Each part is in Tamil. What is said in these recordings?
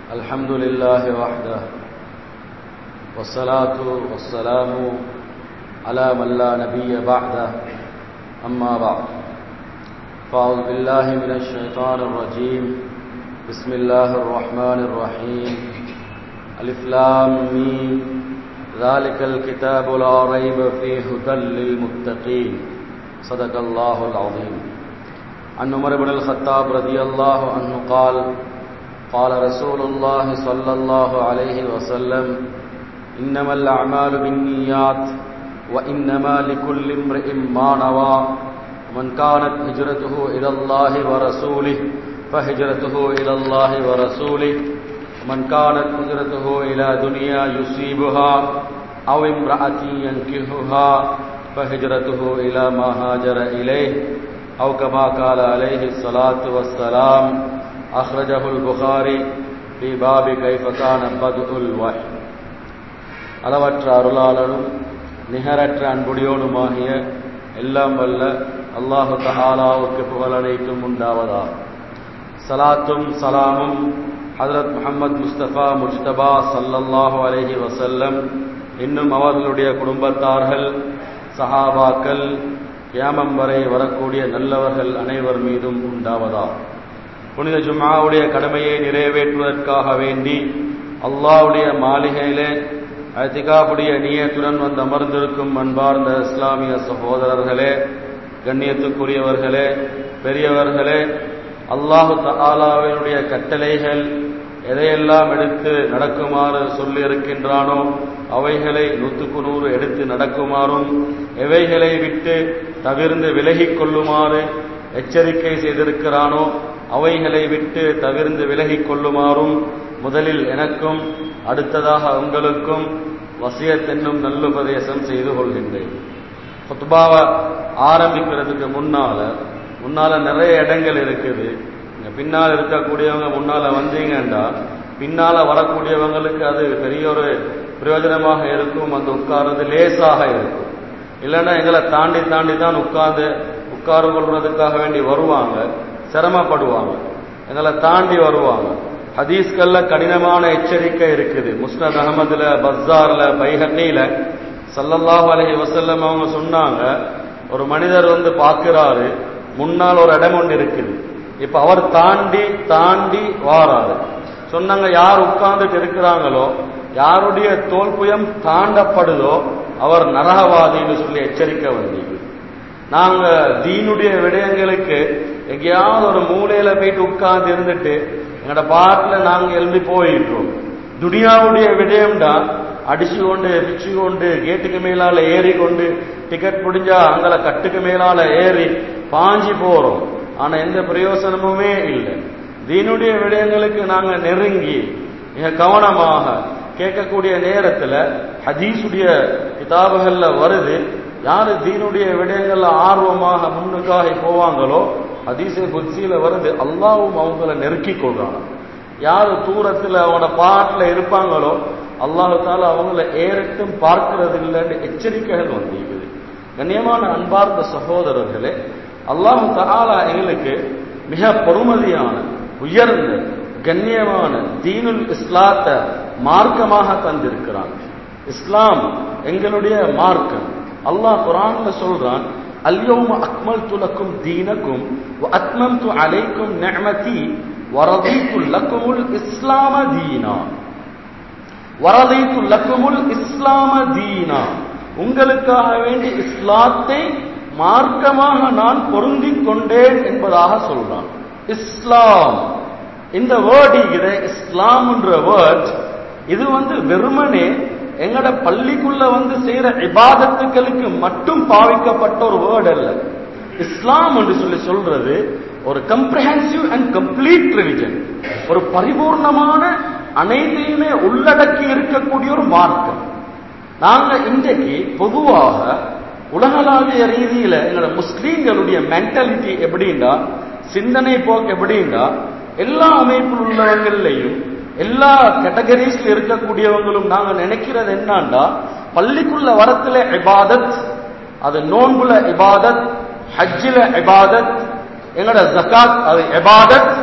الحمد لله وحده والصلاة والسلام على من لا نبي بعده أما بعد فأعوذ بالله من الشيطان الرجيم بسم الله الرحمن الرحيم ألف لام ميم ذلك الكتاب لا ريب فيه هدى للمتقين صدق الله العظيم عن عمر بن الخطاب رضي الله عنه قال قال رسول الله صلى الله عليه وسلم إنما الأعمال بالنيات وإنما لكل امرئ ما نوى من كانت هجرته إلى الله ورسوله فهجرته إلى الله ورسوله من كانت هجرته إلى دنيا يصيبها أو امرأة ينكهها فهجرته إلى ما هاجر إليه أو كما قال عليه الصلاة والسلام أخرجه البخاري في باب كيف كان بدء الوحي அளவற்ற அருளாளனும் நிகரற்ற அன்புடையோனுமாகிய எல்லாம் வல்ல அல்லாஹு தஹாலாவுக்கு புகழ் அனைத்தும் உண்டாவதா சலாத்தும் சலாமும் ஹதரத் முகமது முஸ்தபா முஜ்தபா சல்லல்லாஹு அலஹி வசல்லம் இன்னும் அவர்களுடைய குடும்பத்தார்கள் சஹாபாக்கள் கியாமம் வரை வரக்கூடிய நல்லவர்கள் அனைவர் மீதும் உண்டாவதா புனித ஜும்மாவுடைய கடமையை நிறைவேற்றுவதற்காக வேண்டி அல்லாவுடைய மாளிகையிலே அத்திகாவுடைய நீயத்துடன் வந்து அமர்ந்திருக்கும் அன்பார்ந்த இஸ்லாமிய சகோதரர்களே கண்ணியத்துக்குரியவர்களே பெரியவர்களே அல்லாஹு தாலாவினுடைய கட்டளைகள் எதையெல்லாம் எடுத்து நடக்குமாறு சொல்லி இருக்கின்றானோ அவைகளை நூற்றுக்கு நூறு எடுத்து நடக்குமாறும் எவைகளை விட்டு தவிர்ந்து விலகிக் கொள்ளுமாறு எச்சரிக்கை செய்திருக்கிறானோ அவைகளை விட்டு தவிர்ந்து விலகிக் கொள்ளுமாறும் முதலில் எனக்கும் அடுத்ததாக உங்களுக்கும் வசியத் என்னும் நல்லுபதேசம் செய்து கொள்கின்றேன் குத்பாவை ஆரம்பிக்கிறதுக்கு முன்னால முன்னால நிறைய இடங்கள் இருக்குது இங்க பின்னால் இருக்கக்கூடியவங்க முன்னால வந்தீங்கன்னா பின்னால வரக்கூடியவங்களுக்கு அது பெரிய ஒரு பிரயோஜனமாக இருக்கும் அந்த உட்கார்றது லேசாக இருக்கும் இல்லைன்னா எங்களை தாண்டி தாண்டி தான் உட்கார்ந்து உட்கார்ந்து கொள்றதுக்காக வேண்டி வருவாங்க சிரமப்படுவாங்க எங்களை தாண்டி வருவாங்க ஹதீஸ்கள்ல கடினமான எச்சரிக்கை இருக்குது முஸ்னத் அகமதுல பஸ்ஸார்ல பைஹன்னில சல்லல்லாஹு அலஹி வசல்லம் அவங்க சொன்னாங்க ஒரு மனிதர் வந்து பார்க்கிறாரு முன்னால் ஒரு இடம் ஒன்று இருக்குது இப்ப அவர் தாண்டி தாண்டி வாராரு சொன்னாங்க யார் உட்கார்ந்துட்டு இருக்கிறாங்களோ யாருடைய தோல்புயம் தாண்டப்படுதோ அவர் நரகவாதின்னு சொல்லி எச்சரிக்கை வந்தீங்க நாங்க தீனுடைய விடயங்களுக்கு எங்கேயாவது ஒரு மூலையில போயிட்டு உட்கார்ந்து இருந்துட்டு எங்கட பாட்டில் நாங்க எழும்பி போயிட்டோம் துனியாவுடைய விடயம்டா அடிச்சு கொண்டு பிச்சு கொண்டு கேட்டுக்கு மேலால ஏறி கொண்டு டிக்கெட் முடிஞ்சா அங்கல கட்டுக்கு மேலால ஏறி பாஞ்சி போறோம் ஆனா எந்த பிரயோசனமுமே இல்லை தீனுடைய விடயங்களுக்கு நாங்க நெருங்கி மிக கவனமாக கேட்கக்கூடிய நேரத்துல ஹதீஸுடைய கிதாபுகள்ல வருது யாரு தீனுடைய விடயங்கள்ல ஆர்வமாக முன்னுக்காக போவாங்களோ ஹதீஸை குச்சியில வருது அல்லாவும் அவங்கள நெருக்கி கொள்றாங்க யாரு தூரத்துல அவங்களோட பாட்டுல இருப்பாங்களோ அல்லாஹால அவங்கள ஏறட்டும் பார்க்கிறது இல்லைன்னு எச்சரிக்கைகள் வந்திருக்குது கண்ணியமான அன்பார்ந்த சகோதரர்களே அல்லாஹு தாலா எங்களுக்கு மிக பொறுமதியான உயர்ந்த கண்ணியமான தீனுல் இஸ்லாத்தை மார்க்கமாக தந்திருக்கிறான் இஸ்லாம் எங்களுடைய மார்க்கம் அல்லாஹ் குரான்ல சொல்றான் அல்யோம அக்மல் துலக்கும் தீனக்கும் அத்மம் அலைக்கும் நெமதி வரதீத்து லக்குமுல் இஸ்லாம தீனா வரதீத்து லக்குமுல் இஸ்லாம தீனா உங்களுக்காக வேண்டி இஸ்லாத்தை மார்க்கமாக நான் பொருந்திக் கொண்டேன் என்பதாக சொல்றான் இஸ்லாம் இந்த வேர்டு இது இஸ்லாம்ன்ற வேர்ட் இது வந்து வெறுமனே எங்கட பள்ளிக்குள்ள வந்து செய்யற இபாதத்துக்களுக்கு மட்டும் பாவிக்கப்பட்ட ஒரு வேர்டு அல்ல இஸ்லாம் என்று சொல்லி சொல்றது ஒரு கம்ப்ரஹென்சிவ் அண்ட் கம்ப்ளீட் ரிலிஜன் ஒரு பரிபூர்ணமான அனைத்தையுமே உள்ளடக்கி இருக்கக்கூடிய ஒரு மார்க்கம் நாங்க இன்றைக்கு பொதுவாக உலகளாவிய ரீதியில எங்களோட முஸ்லீம்களுடைய மென்டாலிட்டி எப்படின்னா சிந்தனை போக்கு எப்படின்னா எல்லா அமைப்பில் உள்ளவங்களையும் எல்லா கேட்டகரிஸ்ல இருக்கக்கூடியவங்களும் நாங்க நினைக்கிறது என்னன்னா பள்ளிக்குள்ள வரத்துல இபாதத் அது நோன்புல இபாதத் ஹஜ்ஜில இபாதத் எங்கட ஜக்காத் அது இபாதத்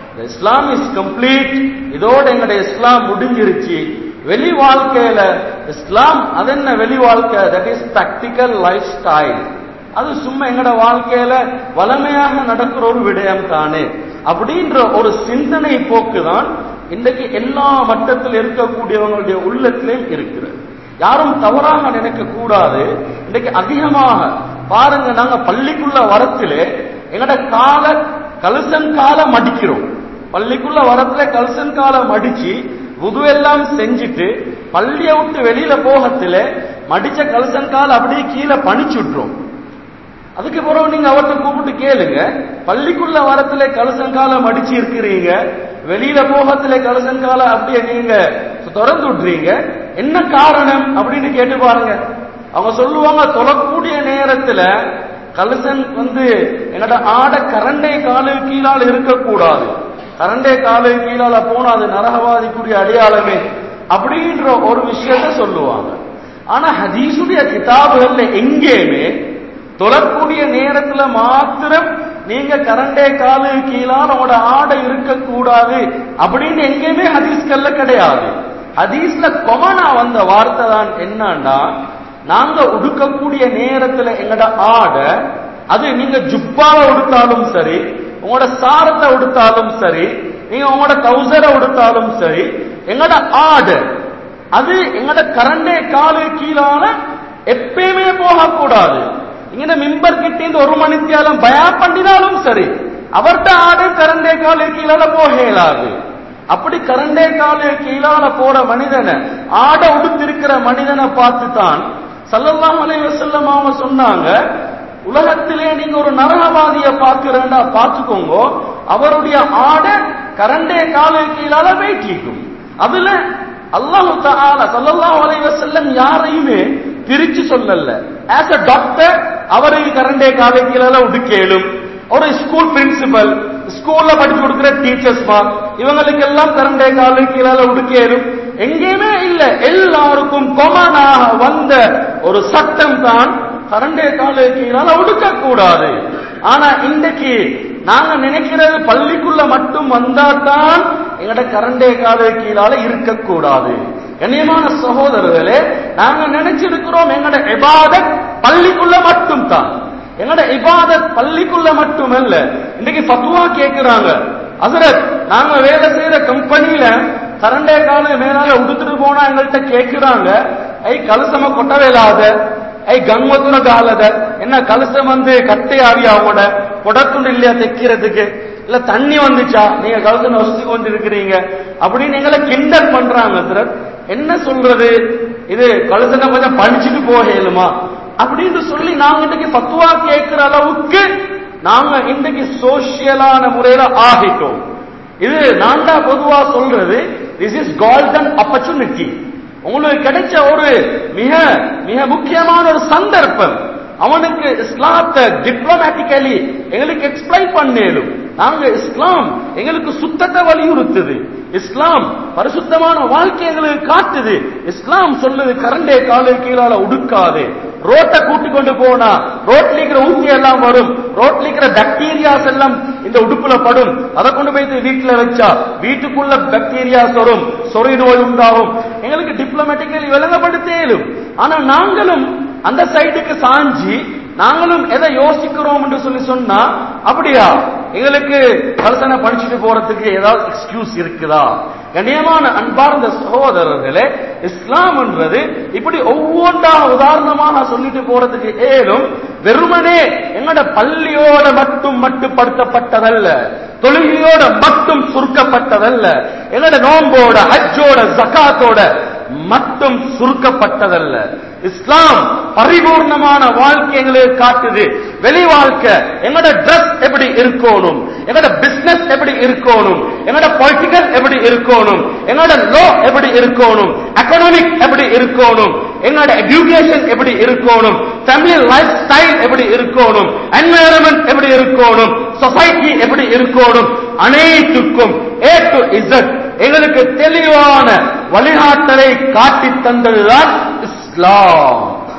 the இஸ்லாம் இஸ் கம்ப்ளீட் இதோட எங்களுடைய இஸ்லாம் முடிஞ்சிருச்சு வெளி வாழ்க்கையில இஸ்லாம் அது என்ன வெளி வாழ்க்கை that is practical lifestyle அது சும்மா எங்கட வாழ்க்கையில வளமையாக நடக்கிற ஒரு விடயம் தானே அப்படின்ற ஒரு சிந்தனை போக்கு தான் இன்றைக்கு எல்லா மட்டத்தில் இருக்கக்கூடியவங்களுடைய உள்ளத்திலையும் இருக்கிறது யாரும் தவறாக நினைக்க கூடாது இன்னைக்கு அதிகமாக பாருங்க நாங்க பள்ளிக்குள்ள வரத்திலே எங்கட கால கலசன் காலம் அடிக்கிறோம் பள்ளிக்குள்ள வரத்துல கலசன் காலம் அடிச்சு புது எல்லாம் செஞ்சுட்டு பள்ளியை விட்டு வெளியில போகத்துல மடிச்ச கலசன் கால அப்படியே கீழே பணிச்சுட்றோம் அதுக்கு பிறகு நீங்க அவர்கிட்ட கூப்பிட்டு கேளுங்க பள்ளிக்குள்ள வரத்துல கலசன் காலம் அடிச்சு இருக்கிறீங்க வெளியில போகத்துல கலசன் காலம் அப்படியே நீங்க திறந்து விட்டுறீங்க என்ன காரணம் அப்படின்னு கேட்டு பாருங்க அவங்க சொல்லுவாங்க தொழக்கூடிய நேரத்துல கலசன் வந்து என்னோட ஆட கரண்டை காலு கீழால் இருக்கக்கூடாது கரண்டை காலு கீழால போனா அது நரகவாதிக்குரிய அடையாளமே அப்படின்ற ஒரு விஷயத்த சொல்லுவாங்க ஆனா ஹதீசுடைய கிதாபுகள்ல எங்கேயுமே தொழக்கூடிய நேரத்துல மாத்திரம் நீங்க கரண்டே காலு கீழால் உங்களோட ஆடை இருக்கக்கூடாது அப்படின்னு எங்கேயுமே ஹதீஸ்கள்ல கிடையாது ஹதீஸ்ல கொமனா வந்த வார்த்தை தான் என்னன்னா நாங்க உடுக்கக்கூடிய நேரத்துல எங்கட ஆடை அது நீங்க ஜுப்பாவை உடுத்தாலும் சரி உங்களோட சாரத்தை உடுத்தாலும் சரி நீங்க உங்களோட கவுசரை உடுத்தாலும் சரி எங்கட ஆடு அது எங்கட கரண்டே காலு கீழால எப்பயுமே போகக்கூடாது இங்க மிம்பர் கிட்ட இந்த ஒரு மணித்தியாலம் பயா பண்ணினாலும் சரி அவர்கிட்ட ஆடு கரண்டே காலு கீழால போக இயலாது அப்படி கரண்டே காலு கீழால போற மனிதனை ஆட உடுத்திருக்கிற மனிதனை பார்த்து தான் சல்லல்லாஹு அலைஹி வஸல்லம் அவங்க சொன்னாங்க உலகத்திலே நீங்க ஒரு நரகவாதிய பார்க்கிறேன்டா பார்த்துக்கோங்க அவருடைய ஆடை கரண்டே காலு கீழால வெயிட்டிக்கும் அதுல அல்லாஹு தஆலா ஸல்லல்லாஹு அலைஹி வஸல்லம் யாரையுமே பிரிச்சு சொல்லல ஆஸ் அ டாக்டர் அவருக்கு கரண்டே காலை கீழால உடுக்கேலும் ஒரு ஸ்கூல் பிரின்சிபல் ஸ்கூல்ல படிச்சு கொடுக்கிற டீச்சர்ஸ் இவங்களுக்கு எல்லாம் கரண்டே காலை கீழால உடுக்கேலும் எங்கேயுமே இல்ல எல்லாருக்கும் கொமனாக வந்த ஒரு சட்டம் தான் கரண்டே காலை கீழால உடுக்க கூடாது ஆனா இன்றைக்கு நாங்க நினைக்கிறது பள்ளிக்குள்ள மட்டும் வந்தா தான் எங்கட கரண்டே காலை கீழால இருக்கக்கூடாது கண்ணியமான சகோதரர்களே நாங்க நினைச்சிருக்கிறோம் எங்கட இபாதத் பள்ளிக்குள்ள மட்டும் தான் எங்கட இபாதத் பள்ளிக்குள்ள மட்டுமல்ல இன்னைக்கு பத்துவா கேட்கிறாங்க அசரத் நாங்க வேலை செய்யற கம்பெனியில கரண்டே கால மேலால உடுத்துட்டு போனா எங்கள்கிட்ட கேட்கிறாங்க ஐ கலசம கொட்டவேலாத ஐ கங்கத்துன காலத என்ன கலசம் வந்து கட்டையாவி அவங்களோட புடத்துண்டு இல்லையா தைக்கிறதுக்கு இல்ல தண்ணி வந்துச்சா நீங்க கலசம் வசதி கொண்டு இருக்கிறீங்க அப்படின்னு எங்களை கிண்டல் பண்றாங்க சார் என்ன சொல்றது இது கலசனை கொஞ்சம் படிச்சுட்டு போக இயலுமா அப்படின்னு சொல்லி நாங்க இன்னைக்கு பத்துவா கேட்கிற அளவுக்கு நாங்க இன்னைக்கு சோசியலான முறையில ஆகிட்டோம் இது நான் தான் பொதுவா சொல்றது திஸ் இஸ் கோல்டன் ஆப்பர்ச்சுனிட்டி உங்களுக்கு கிடைச்ச ஒரு மிக மிக முக்கியமான ஒரு சந்தர்ப்பம் அவனுக்கு இஸ்லாத்தை டிப்ளமேட்டிக்கலி எங்களுக்கு எக்ஸ்பிளைன் பண்ணேலும் நாங்க இஸ்லாம் எங்களுக்கு சுத்தத்தை வலியுறுத்துது இஸ்லாம் பரிசுத்தமான வாழ்க்கை எங்களுக்கு காட்டுது இஸ்லாம் சொல்லுது கரண்டே காலு கீழால உடுக்காது ரோட்டை கூட்டி கொண்டு போனா ரோட்ல இருக்கிற ஊசி எல்லாம் வரும் ரோட்ல இருக்கிற பாக்டீரியாஸ் எல்லாம் இந்த உடுப்புல படும் அதை கொண்டு போய் வீட்டுல வச்சா வீட்டுக்குள்ள பாக்டீரியாஸ் வரும் சொறி நோய் உண்டாகும் எங்களுக்கு டிப்ளமேட்டிக்கலி விளங்கப்படுத்தேலும் ஆனா நாங்களும் அந்த சைடுக்கு சாஞ்சி நாங்களும் எதை யோசிக்கிறோம் என்று சொல்லி சொன்னா அப்படியா எங்களுக்கு கலசனை படிச்சுட்டு போறதுக்கு ஏதாவது எக்ஸ்கியூஸ் இருக்குதா கண்ணியமான அன்பார்ந்த சகோதரர்களே இஸ்லாம் என்றது இப்படி ஒவ்வொன்றாக உதாரணமாக சொல்லிட்டு போறதுக்கு ஏலும் வெறுமனே எங்களோட பள்ளியோட மட்டும் மட்டுப்படுத்தப்பட்டதல்ல தொழுகையோட மட்டும் சுருக்கப்பட்டதல்ல எங்களோட நோம்போட ஹஜ்ஜோட ஜக்காத்தோட மட்டும் சுருக்கப்பட்டதல்ல இஸ்லாம் பரிபூர்ணமான வாழ்க்கை எங்களுக்கு காட்டுது வெளி வாழ்க்கை எங்களோட ட்ரெஸ் எப்படி இருக்கணும் எங்களோட பிசினஸ் எப்படி இருக்கணும் எங்களோட பொலிட்டிக்கல் எப்படி இருக்கணும் எங்களோட லோ எப்படி இருக்கணும் எக்கனாமிக் எப்படி இருக்கணும் எங்களோட எஜுகேஷன் எப்படி இருக்கணும் ஃபேமிலி லைஃப் ஸ்டைல் எப்படி இருக்கணும் என்வாயரன்மெண்ட் எப்படி இருக்கணும் சொசைட்டி எப்படி இருக்கணும் அனைத்துக்கும் ஏ டு இசட் எங்களுக்கு தெளிவான வழிகாட்டலை காட்டி தந்ததுதான் இஸ்லாம்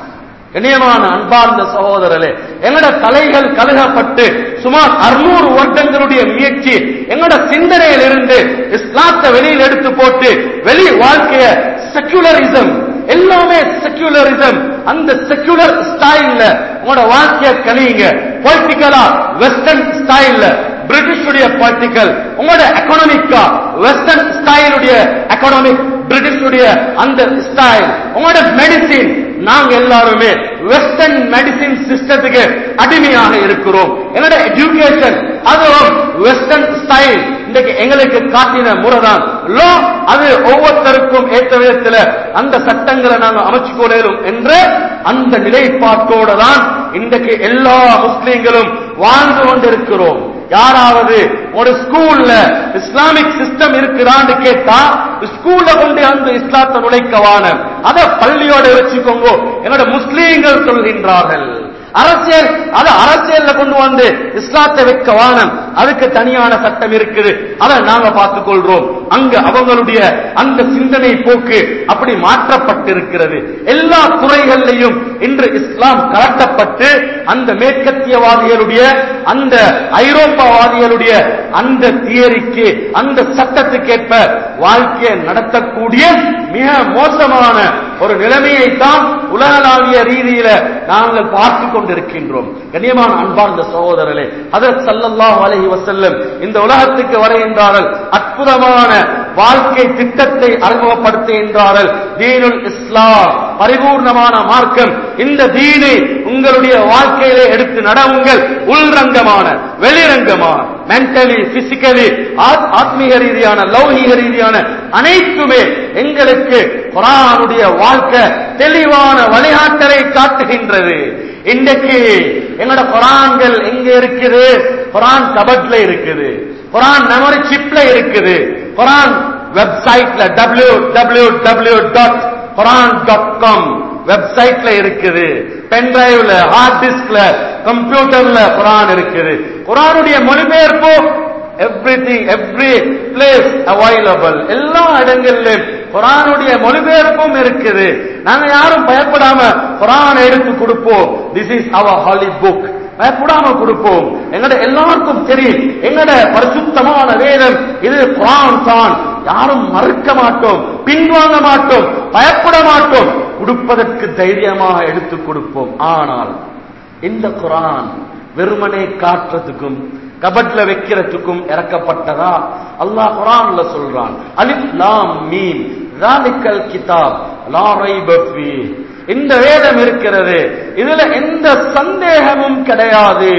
இணையமான அன்பார்ந்த சகோதரர்களே எங்கட தலைகள் கழுகப்பட்டு சுமார் அறுநூறு வருடங்களுடைய முயற்சி எங்கட சிந்தனையில் இருந்து இஸ்லாத்தை வெளியில் எடுத்து போட்டு வெளி வாழ்க்கைய செக்குலரிசம் எல்லாமே செக்குலரிசம் அந்த செக்குலர் ஸ்டைல்ல உங்களோட வாழ்க்கைய கழியுங்க பொலிட்டிக்கலா வெஸ்டர்ன் ஸ்டைல்ல பிரிட்டிஷுடைய பொலிட்டிக்கல் உங்களோட எக்கனாமிக்கா வெஸ்டர்ன் ஸ்டைலுடைய எக்கனாமிக் பிரிட்டிஷுடைய அந்த ஸ்டைல் உங்களோட மெடிசின் நாங்க எல்லாருமே வெஸ்டர்ன் மெடிசின் சிஸ்டத்துக்கு அடிமையாக இருக்கிறோம் என்னோட எஜுகேஷன் அதுவும் வெஸ்டர்ன் ஸ்டைல் இன்றைக்கு எங்களுக்கு காட்டின முறைதான் லோ அது ஒவ்வொருத்தருக்கும் ஏற்ற விதத்தில் அந்த சட்டங்களை நாங்க அமைச்சு கொள்ளும் என்ற அந்த நிலைப்பாட்டோட தான் இன்றைக்கு எல்லா முஸ்லீம்களும் வாழ்ந்து கொண்டிருக்கிறோம் யாராவது ஒரு ஸ்கூல்ல இஸ்லாமிக் சிஸ்டம் இருக்குதான்னு கேட்டா ஸ்கூல்ல கொண்டு அந்த இஸ்லாத்தை நுழைக்கவான அத பள்ளியோட வச்சுக்கோங்க என்னோட முஸ்லீம்கள் சொல்கின்றார்கள் அரசியல் அது அரசியல்ல கொண்டு வந்து இஸ்லாத்தை வைக்க வானம் அதுக்கு தனியான சட்டம் இருக்குது அதை நாங்க பார்த்துக் கொள்றோம் அங்க அவங்களுடைய அந்த சிந்தனை போக்கு அப்படி மாற்றப்பட்டிருக்கிறது எல்லா துறைகளிலையும் இன்று இஸ்லாம் கலட்டப்பட்டு அந்த மேற்கத்தியவாதிகளுடைய அந்த ஐரோப்பாவாதிகளுடைய அந்த தியரிக்கு அந்த சட்டத்துக்கேற்ப வாழ்க்கையை நடத்தக்கூடிய மிக மோசமான ஒரு நிலைமையை தான் உலகளாவிய ரீதியில நாங்கள் பார்த்து கொண்டிருக்கின்றோம் கண்ணியமான அன்பார்ந்த சகோதரர்களே அதற்கு சல்லல்லாஹு அலைஹி வஸல்லம் இந்த உலகத்துக்கு வருகின்றார்கள் அற்புதமான வாழ்க்கை திட்டத்தை அறிமுகப்படுத்துகின்றார்கள் தீனுல் இஸ்லாம் பரிபூர்ணமான மார்க்கம் இந்த தீனை உங்களுடைய வாழ்க்கையிலே எடுத்து நடவுங்கள் உள்ரங்கமான வெளிரங்கமான மென்டலி பிசிக்கலி ஆத்மீக ரீதியான லௌகீக ரீதியான அனைத்துமே எங்களுக்கு குரானுடைய வாழ்க்கை தெளிவான வழிகாட்டலை காட்டுகின்றது இன்றைக்கு எங்களோட குரான்கள் எங்க இருக்குது குரான் கபட்ல இருக்குது குரான் மெமரி சிப்ல இருக்குது குரான் வெப்சைட்ல W W W dot quran dot com வெப்சைட்ல இருக்குது பென்டிரைவ்ல ஹார்ட் டிஸ்க்ல கம்ப்யூட்டர்ல குரான் இருக்குது குரானுடைய மொழிபெயர்ப்பு எவ்ரிதிங் எவ்ரி பிளேஸ் அவைலபிள் எல்லா இடங்களிலும் குரானுடைய மொழிபெயர்ப்பும் இருக்குது நாங்க யாரும் பயப்படாம குரான் எடுத்து கொடுப்போம் this is our holy book பயப்படாம கொடுப்போம் எங்கட எல்லாருக்கும் தெரியும் எங்கட பரிசுத்தமான வேதம் இது குரான் தான் யாரும் மறுக்க மாட்டோம் பின்வாங்க மாட்டோம் பயப்பட மாட்டோம் கொடுப்பதற்கு தைரியமாக எடுத்து கொடுப்போம் ஆனால் இந்த குரான் வெறுமனே காட்டுறதுக்கும் கபட்ல வைக்கிறதுக்கும் இறக்கப்பட்டதா அல்லாஹ் குரான்ல சொல்றான் அலிப் லாம் மீன் ராலிக்கல் கிதாப் லா ரைப ஃபீஹ் இந்த வேதம் இருக்கிறது இதுல எந்த சந்தேகமும் கிடையாது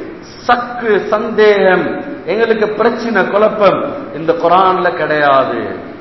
சக்கு சந்தேகம் எங்களுக்கு பிரச்சனை குழப்பம் இந்த குரான்ல கிடையாது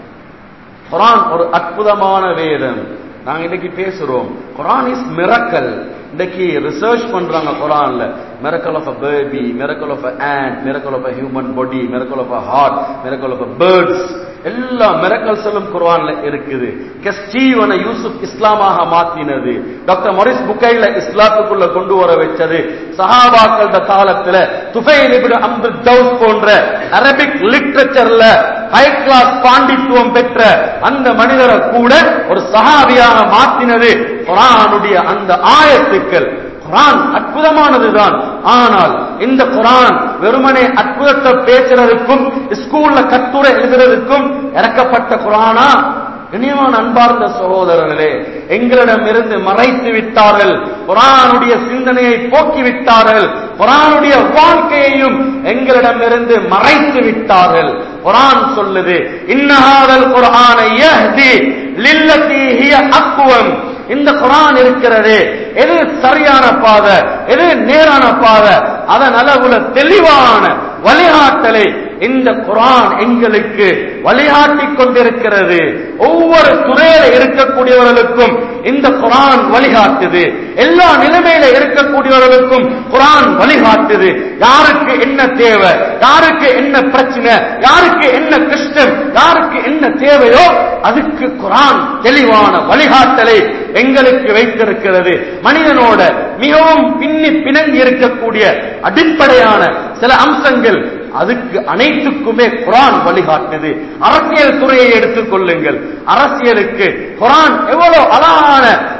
குரான் ஒரு அற்புதமான வேதம் நாங்க இன்னைக்கு பேசுறோம் குரான் இஸ் மிரக்கல் இன்னைக்கு ரிசர்ச் பண்றாங்க குரான்ல miracle of a baby miracle of a ant miracle of a human body miracle of a heart miracle of a birds எல்லா மிரக்கல்ஸ் எல்லாம் குர்ஆன்ல இருக்குது கஸ்டீவனை யூசுப் இஸ்லாமாக மாத்தினது டாக்டர் மொரிஸ் புக்கைல இஸ்லாத்துக்குள்ள கொண்டு வர வச்சது சஹாபாக்கள காலத்துல துஃபைல் இப்னு அம்ரு தௌஸ் போன்ற அரபிக் லிட்ரேச்சர்ல ஹை கிளாஸ் பாண்டித்துவம் பெற்ற அந்த மனிதரை கூட ஒரு சஹாபியாக மாத்தினது குரானுடைய அந்த ஆயத்துக்கள் குரான் அற்புதமானதுதான் ஆனால் இந்த குரான் வெறுமனே அற்புதத்தை பேசுறதுக்கும் ஸ்கூல்ல கட்டுரை எழுதுறதுக்கும் இறக்கப்பட்ட குரானா இனியமான அன்பார்ந்த சகோதரர்களே எங்களிடம் இருந்து மறைத்து விட்டார்கள் குரானுடைய சிந்தனையை போக்கி விட்டார்கள் குரானுடைய வாழ்க்கையையும் எங்களிடம் இருந்து மறைத்து விட்டார்கள் குரான் சொல்லுது இன்னஹாதல் குரானை யஹ்தி லில்லதி ஹிய அக்வம் இந்த குரான் இருக்கிறது எது சரியான பாதை எது நேரான பாதை அதன் அளவுல தெளிவான வழிகாட்டலை இந்த குரான் எங்களுக்கு வழிகாட்டி கொண்டிருக்கிறது ஒவ்வொரு துறையில இருக்கக்கூடியவர்களுக்கும் இந்த குரான் வழிகாட்டுது எல்லா நிலைமையில இருக்கக்கூடியவர்களுக்கும் குரான் வழிகாட்டுது யாருக்கு என்ன தேவை யாருக்கு என்ன பிரச்சனை யாருக்கு என்ன கஷ்டம் யாருக்கு என்ன தேவையோ அதுக்கு குரான் தெளிவான வழிகாட்டலை எங்களுக்கு வைத்திருக்கிறது மனிதனோட மிகவும் பின்னி பிணங்கி இருக்கக்கூடிய அடிப்படையான சில அம்சங்கள் அதுக்கு அனைத்துக்குமே குரான் வழிகாட்டுது அரசியல் துறையை எடுத்துக் கொள்ளுங்கள் அரசியலுக்கு குரான் எவ்வளவு அழகான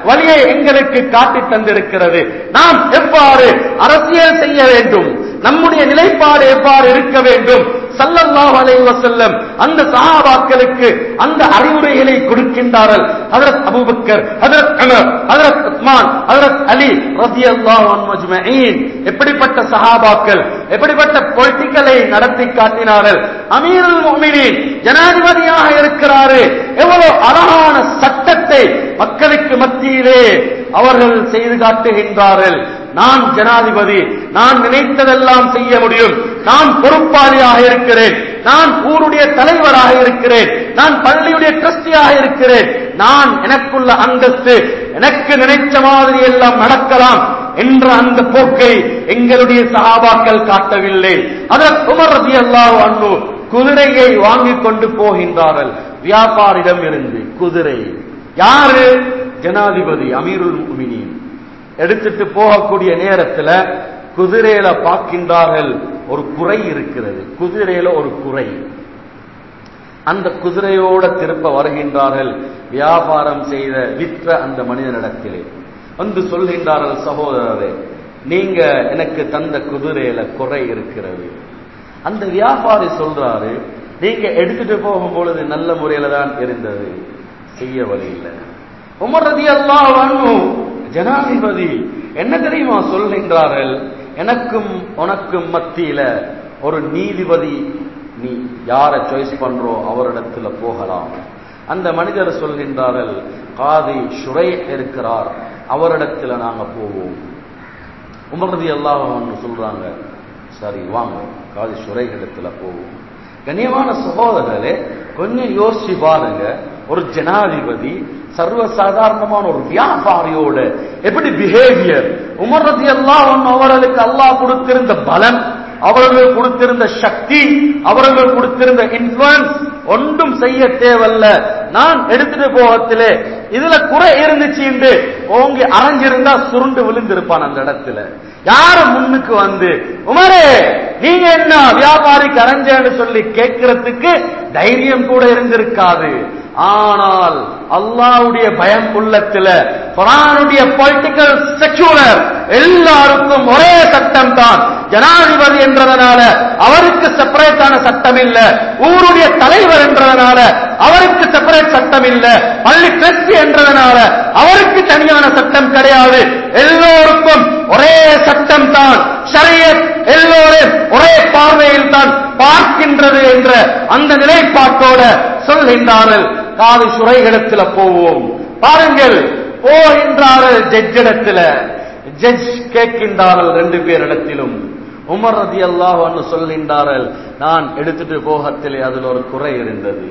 வழியை எங்களுக்கு காட்டி தந்திருக்கிறது நாம் எவ்வாறு அரசியல் செய்ய வேண்டும் நம்முடைய நிலைப்பாடு எவ்வாறு இருக்க வேண்டும் சல்லல்லாஹு அலைஹி வஸல்லம் அந்த சஹாபாக்களுக்கு அந்த அறிவுரைகளை கொடுக்கின்றார்கள் ஹஜரத் அபூபக்கர் ஹஜரத் உமர் ஹஜரத் உஸ்மான் ஹஜரத் அலி ரலியல்லாஹு அன்ஹு அஜ்மஈன் எப்படிப்பட்ட சஹாபாக்கள் எப்படிப்பட்ட பொலிட்டிக்கலை நடத்தி காட்டினார்கள் அமீருல் முஃமினீன் ஜனாதிபதியாக இருக்கிறாரு எவ்வளவு அழகான சட்டத்தை மக்களுக்கு மத்தியிலே அவர்கள் செய்து காட்டுகின்றார்கள் நான் ஜனாதிபதி நான் நினைத்ததெல்லாம் செய்ய முடியும் நான் பொறுப்பாளியாக இருக்கிறேன் நான் ஊருடைய தலைவராக இருக்கிறேன் நான் பள்ளியுடைய ட்ரஸ்டியாக இருக்கிறேன் நான் எனக்குள்ள அந்தஸ்து எனக்கு நினைச்ச மாதிரி எல்லாம் நடக்கலாம் என்ற அந்த போக்கை எங்களுடைய சகாபாக்கள் காட்டவில்லை அதற்கு உமர் ரதி அல்லாஹ் அன்பு குதிரையை வாங்கிக் கொண்டு போகின்றார்கள் வியாபாரிடம் இருந்து குதிரை யாரு ஜனாதிபதி அமீருல் முஃமினீன் எடுத்துட்டு போகக்கூடிய நேரத்துல குதிரையில பார்க்கின்றார்கள் ஒரு குறை இருக்கிறது குதிரையில ஒரு குறை அந்த குதிரையோட திருப்ப வருகின்றார்கள் வியாபாரம் செய்த விற்ற அந்த மனிதனிடத்திலே வந்து சொல்கின்றார்கள் சகோதரரே நீங்க எனக்கு தந்த குதிரையில குறை இருக்கிறது அந்த வியாபாரி சொல்றாரு நீங்க எடுத்துட்டு போகும் பொழுது நல்ல முறையில தான் இருந்தது செய்ய வழி இல்லை உமர் ரதி அல்லாஹ் ஜனாதிபதி என்ன தெரியுமா சொல்கின்றார்கள் எனக்கும் உனக்கும் மத்தியில ஒரு நீதிபதி நீ யாரை சாய்ஸ் பண்றோ அவரிடத்துல போகலாம் அந்த மனிதர் சொல்கின்றார்கள் காதி சுரை இருக்கிறார் அவரிடத்துல நாங்க போவோம் உமர்தி எல்லாம் சொல்றாங்க சரி வாங்க காதி சுரை இடத்துல போவோம் கண்ணியமான சகோதரர்களே கொஞ்சம் யோசிச்சு பாருங்க ஒரு ஜனாதிபதி சர்வசாதாரணமான ஒரு வியாபாரியோட எப்படி பிஹேவியர் உமர் ரதி அல்லாஹ் அவர்களுக்கு அல்லாஹ் கொடுத்திருந்த பலம் அவர்கள் கொடுத்திருந்த சக்தி அவர்கள் கொடுத்திருந்த இன்ஃபுளுன்ஸ் ஒன்றும் செய்ய தேவல்ல நான் எடுத்துட்டு போகத்திலே இதுல குறை இருந்துச்சு என்று ஓங்கி அரைஞ்சிருந்தா சுருண்டு விழுந்திருப்பான் அந்த இடத்துல யாரு முன்னுக்கு வந்து உமரே நீங்க என்ன வியாபாரிக்கு அரைஞ்சேன்னு சொல்லி கேட்கறதுக்கு தைரியம் கூட இருந்திருக்காது ஆனால் அல்லாவுடைய பயம் உள்ளத்துல குரானுடைய பொலிட்டிக்கல் செக்யூலர் எல்லாருக்கும் ஒரே சட்டம் தான் ஜனாதிபதி என்றதனால அவருக்கு செப்பரேட்டான சட்டம் இல்ல ஊருடைய தலைவர் என்றதனால அவருக்கு செப்பரேட் சட்டம் இல்ல பள்ளி டிரஸ்டி என்றதனால அவருக்கு தனியான சட்டம் கிடையாது எல்லோருக்கும் ஒரே சட்டம் தான் ஷரியத் எல்லோரும் ஒரே பார்வையில் தான் பார்க்கின்றது என்ற அந்த நிலைப்பாட்டோட சொல்கின்றார்கள் காது சுரைகளிடத்துல போவோம் பாருங்கள் போகின்றார்கள் ஜட்ஜிடத்துல ஜட்ஜ் கேட்கின்றார்கள் ரெண்டு பேரிடத்திலும் உமர் ரதி அல்லாஹ் சொல்கின்றார்கள் நான் எடுத்துட்டு போகத்திலே அதில் ஒரு குறை இருந்தது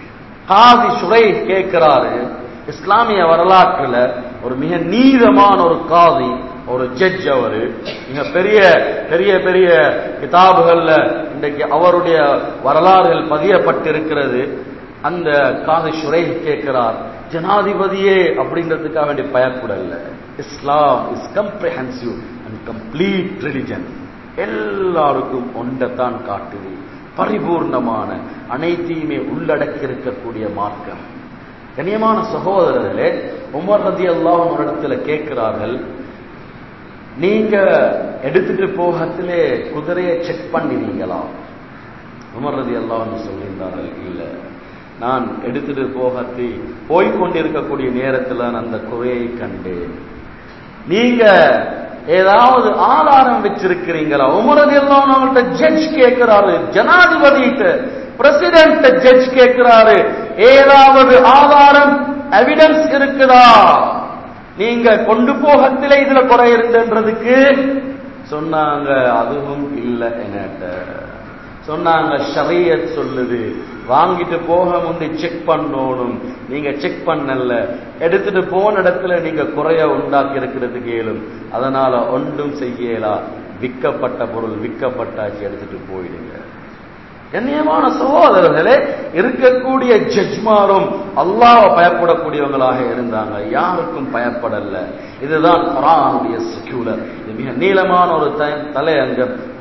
காதி சுரை கேட்கிறாரு இஸ்லாமிய வரலாற்றுல ஒரு மிக நீதமான ஒரு காதி ஒரு ஜட்ஜ் அவரு மிக பெரிய பெரிய பெரிய கிதாபுகள்ல இன்றைக்கு அவருடைய வரலாறுகள் பதியப்பட்டிருக்கிறது அந்த காதி சுரை கேட்கிறார் ஜனாதிபதியே அப்படின்றதுக்காக வேண்டிய பயப்படல Islam is comprehensive and complete religion எல்லாருக்கும் ஒன்றைத்தான் காட்டுது பரிபூர்ணமான அனைத்தையுமே உள்ளடக்கி இருக்கக்கூடிய மார்க்கம் கண்ணியமான சகோதரர்களே உமர் ரதி அல்லாஹ் ஒரு இடத்துல கேட்கிறார்கள் நீங்க எடுத்துட்டு போகத்திலே குதிரையை செக் பண்ணினீங்களா உமர் ரதி அல்லாஹ் சொல்லியிருந்தார்கள் இல்ல நான் எடுத்துட்டு போகத்தி போய்கொண்டிருக்கக்கூடிய நேரத்தில் நான் அந்த குறையை கண்டேன் நீங்க ஏதாவது ஆதாரம் வச்சிருக்கிறீங்களா உமரது எல்லாம் அவங்கள்ட்ட ஜட்ஜ் கேட்கிறாரு ஜனாதிபதிட்ட பிரசிடென்ட் ஜட்ஜ் கேட்கிறாரு ஏதாவது ஆதாரம் எவிடன்ஸ் இருக்குதா நீங்க கொண்டு போகத்திலே இதுல குறை இருந்தன்றதுக்கு சொன்னாங்க அதுவும் இல்லை என்கிட்ட சொன்னாங்க ஷரியத் சொல்லுது வாங்கிட்டு போக முந்தி செக் பண்ணணும் நீங்க செக் பண்ணல எடுத்துட்டு போன இடத்துல நீங்க குறைய உண்டாக்கி இருக்கிறதுக்கு இயலும் அதனால ஒன்றும் செய்யலா விற்கப்பட்ட பொருள் விற்கப்பட்டாச்சு எடுத்துட்டு போயிடுங்க கண்ணியமான சகோதரர்களே இருக்கக்கூடிய ஜட்ஜ்மாரும் அல்லாஹ் பயப்படக்கூடியவங்களாக இருந்தாங்க யாருக்கும் பயப்படல இதுதான் குரானுடைய செக்யூலர் இது மிக நீளமான ஒரு தலையங்கம்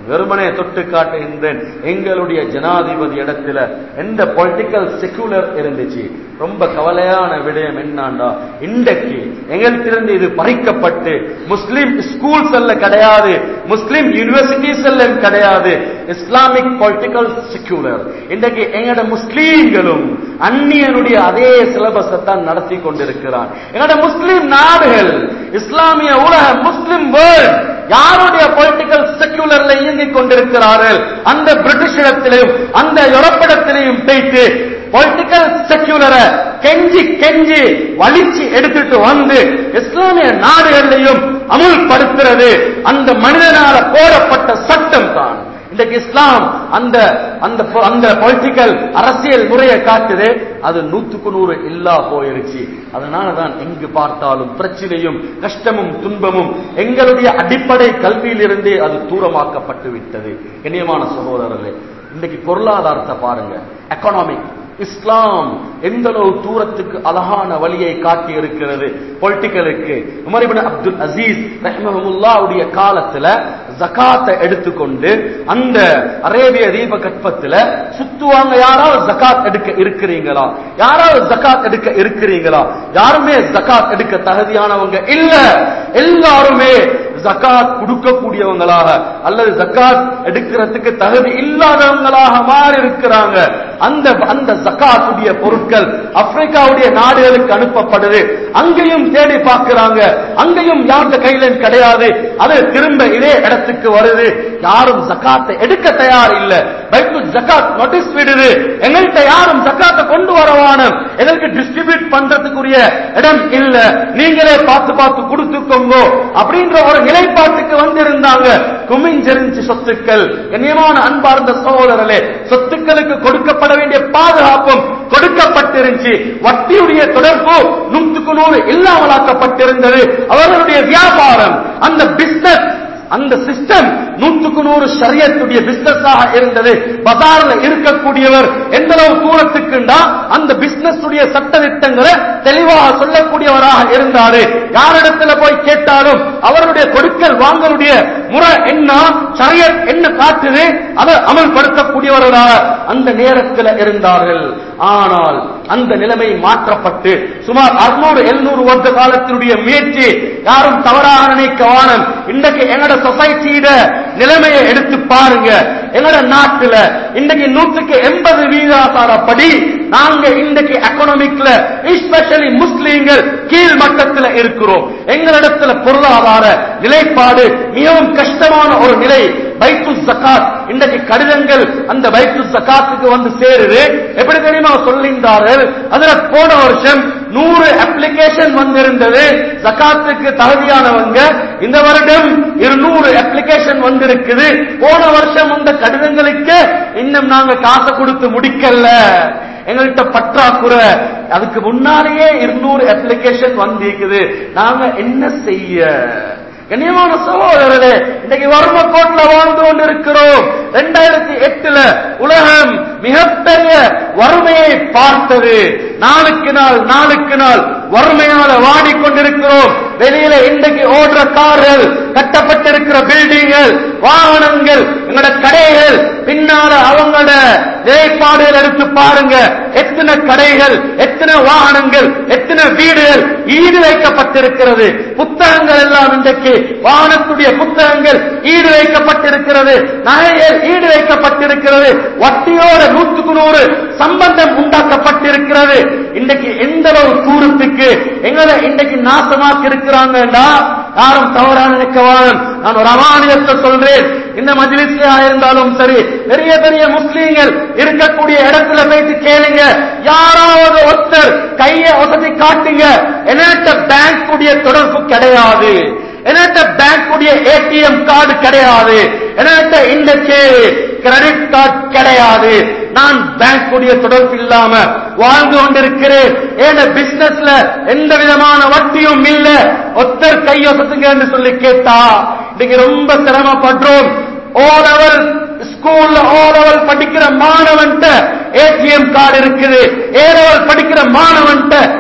வெறுமனே தொட்டு காட்டுகின்றேன் எங்களுடைய ஜனாதிபதி இடத்துல எந்த பொலிட்டிக்கல் செக்குலர் இருந்துச்சு ரொம்ப கவலையான விடயம் என்னண்டா இன்றைக்கு எங்களிடத்திலிருந்து இது பறிக்கப்பட்டு முஸ்லிம் ஸ்கூல்ஸ் எல்லாம் கிடையாது முஸ்லிம் யூனிவர்சிட்டிஸ் எல்லாம் கிடையாது இஸ்லாமிக் பொலிட்டிக்கல் செக்குலர் இன்றைக்கு எங்கட முஸ்லீம்களும் அந்நியனுடைய அதே சிலபஸை தான் நடத்தி கொண்டிருக்கிறான் எங்கட முஸ்லிம் நாடுகள் இஸ்லாமிய உலக முஸ்லிம் வேர்ல்ட் யாருடைய பொலிட்டிக்கல் செக்குலர்ல இயங்கிக் கொண்டிருக்கிறார்கள் அந்த பிரிட்டிஷிடத்திலையும் அந்த யுரோப்பிடத்திலையும் போயிட்டு பொலிட்டிக்கல் செக்குலரை கெஞ்சி கெஞ்சி வலிச்சு எடுத்துட்டு வந்து இஸ்லாமிய நாடுகளிலையும் அமுல்படுத்துறது அந்த மனிதனால போடப்பட்ட சட்டம் தான் இன்றைக்கு இஸ்லாம் அந்த அந்த அந்த பொலிட்டிக்கல் அரசியல் முறையை காட்டுது அது நூத்துக்கு நூறு இல்லா போயிருச்சு அதனாலதான் எங்கு பார்த்தாலும் பிரச்சனையும் கஷ்டமும் துன்பமும் எங்களுடைய அடிப்படை கல்வியிலிருந்தே அது தூரமாக்கப்பட்டு விட்டது கண்ணியமான சகோதரர்களே இன்றைக்கு பொருளாதாரத்தை பாருங்க எக்கனாமிக் இஸ்லாம் எந்த அளவு தூரத்துக்கு அழகான வழியை காட்டி இருக்கிறது பொலிட்டிக்கலுக்கு உமரிபின் அப்துல் அசீஸ் ரஹ்மஹமுல்லாவுடைய காலத்துல ஜகாத்தை எடுத்துக்கொண்டு அந்த அரேபிய தீப கற்பத்துல சுத்துவாங்க யாராவது ஜகாத் எடுக்க இருக்கிறீங்களா யாராவது ஜகாத் எடுக்க இருக்கிறீங்களா யாருமே ஜகாத் எடுக்க தகுதியானவங்க இல்ல எல்லாருமே ஜகாத் கொடுக்கக்கூடியவங்களாக அல்லது ஜகாத் எடுக்கிறதுக்கு தகுதி இல்லாதவங்களாக மாறி இருக்கிறாங்க அந்த அந்த ஜகாத்துடைய பொருட்கள் ஆப்பிரிக்காவுடைய நாடுகளுக்கு அனுப்பப்படுது அங்கேயும் தேடி பார்க்கிறாங்க அங்கேயும் யாருடைய கையில கிடையாது அது திரும்ப இதே இடத்துக்கு வருது யாரும் ஜகாத்தை எடுக்க தயார் இல்ல பைத்து ஜகாத் நோட்டீஸ் விடுது எங்கள்கிட்ட யாரும் ஜகாத்தை கொண்டு வரவான எங்களுக்கு டிஸ்ட்ரிபியூட் பண்றதுக்குரிய இடம் இல்ல நீங்களே பார்த்து பார்த்து கொடுத்துக்கோங்க அப்படின்ற ஒரு நிலைப்பாட்டுக்கு வந்திருந்தாங்க குமிஞ்செறிஞ்சு சொத்துக்கள் கண்ணியமான அன்பார்ந்த சகோதரர்களே சொத்துக்களுக்கு கொடுக்கப்பட வேண்டிய பாதுகாப்பும் கொடுக்கப்பட்டிருந்துச்சு வட்டியுடைய தொடர்பு நூற்றுக்கு நூறு இல்லாமலாக்கப்பட்டிருந்தது அவர்களுடைய வியாபாரம் அந்த பிசினஸ் அந்த சிஸ்டம் நூற்றுக்கு நூறு சரியத்துடைய பிசினஸாக இருந்தது பஜார்ல இருக்கக்கூடியவர் எந்த அளவு தூரத்துக்குண்டா அந்த பிசினஸ் உடைய சட்ட திட்டங்களை தெளிவாக சொல்லக்கூடியவராக இருந்தாரு யாரிடத்துல போய் கேட்டாலும் அவருடைய கொடுக்கல் வாங்கலுடைய முறை என்ன சரியத் என்ன காட்டுது அதை அமல்படுத்தக்கூடியவர்களாக அந்த நேரத்தில் இருந்தார்கள் ஆனால் அந்த நிலைமை மாற்றப்பட்டு சுமார் அறுநூறு எழுநூறு வருட காலத்தினுடைய முயற்சி யாரும் தவறாக நினைக்க வானம் இன்றைக்கு எங்கட சொசைட்டியிட நிலைமையை எடுத்து பாருங்க எங்கட நாட்டுல இன்றைக்கு நூற்றுக்கு எண்பது வீதாசாரப்படி நாங்க இன்றைக்கு எக்கனாமிக்ல எஸ்பெஷலி முஸ்லீம்கள் கீழ் மட்டத்தில் இருக்கிறோம் எங்களிடத்துல பொருளாதார நிலைப்பாடு மிகவும் கஷ்டமான ஒரு நிலை பைத்து ஜக்காத் இன்றைக்கு கடிதங்கள் அந்த பைத்து ஜக்காத்துக்கு வந்து சேருது எப்படி தெரியுமா சொல்லியிருந்தார்கள் அதுல போன வருஷம் நூறு அப்ளிகேஷன் வந்திருந்தது ஜக்காத்துக்கு தகுதியானவங்க இந்த வருடம் இருநூறு அப்ளிகேஷன் வந்திருக்குது போன வருஷம் அந்த கடிதங்களுக்கு இன்னும் நாங்க காசை கொடுத்து முடிக்கல எங்கள்கிட்ட பற்றாக்குறை அதுக்கு முன்னாலேயே இருநூறு அப்ளிகேஷன் வந்திருக்குது நாங்க என்ன செய்ய கண்ணியமான சகோதரர்களே இன்னைக்கு வறும கோட்ல வாழ்ந்து கொண்டிருக்கிறோம் ரெண்டாயிரத்தி எட்டுல உலகம் மிகப்பெரிய வறுமையை பார்த்தது நாளுக்கு நாள் நாளுக்கு நாள் வறுமையால வாடிக்கொண்டிருக்கிறோம் வெளியில இன்றைக்கு ஓடுற கார்கள் கட்டப்பட்டிருக்கிற பில்டிங்கள் வாகனங்கள் எங்களோட கடைகள் பின்னால அவங்களோட நிலைப்பாடுகள் எடுத்து பாருங்க எத்தனை கடைகள் எத்தனை வாகனங்கள் எத்தனை வீடுகள் ஈடு வைக்கப்பட்டிருக்கிறது புத்தகங்கள் எல்லாம் இன்றைக்கு வாகனத்துடைய புத்தகங்கள் ஈடு வைக்கப்பட்டிருக்கிறது நகைகள் ஈடு வைக்கப்பட்டிருக்கிறது வட்டியோட நூற்றுக்கு நூறு சம்பந்தம் உண்டாக்கப்பட்டிருக்கிறது இன்றைக்கு எந்த அளவு தூரத்துக்கு எங்களை இன்றைக்கு நாசமாக்கி இருக்கிறாங்கடா யாரும் தவறா நினைக்கவான் நான் ஒரு அமானியத்தை சொல்றேன் இந்த மஜ்லிஸ்லயா இருந்தாலும் சரி பெரிய பெரிய முஸ்லீம்கள் இருக்கக்கூடிய இடத்துல போயிட்டு கேளுங்க யாராவது ஒருத்தர் கையை வசதி காட்டுங்க என்கிட்ட பேங்க் உடைய தொடர்பு கிடையாது என்கிட்ட பேங்க் உடைய ஏடிஎம் கார்டு கிடையாது என்கிட்ட இன்றைக்கு கிரெடிட் கார்டு கிடையாது நான் பேங்க் உடைய தொடர்பு இல்லாம வாழ்ந்து கொண்டிருக்கிறேன் ஏன பிசினஸ்ல எந்த விதமான வட்டியும் இல்ல ஒத்தர் கையொசத்துங்கன்னு சொல்லி கேட்டா இன்னைக்கு ரொம்ப சிரமப்படுறோம் ஓ லெவல் ஸ்கூல்ல ஓ லெவல் படிக்கிற மாணவன்ட்ட ஏடிஎம் கார்டு இருக்குது ஏ லெவல் படிக்கிற மாணவன்ட்ட ஏடிஎம்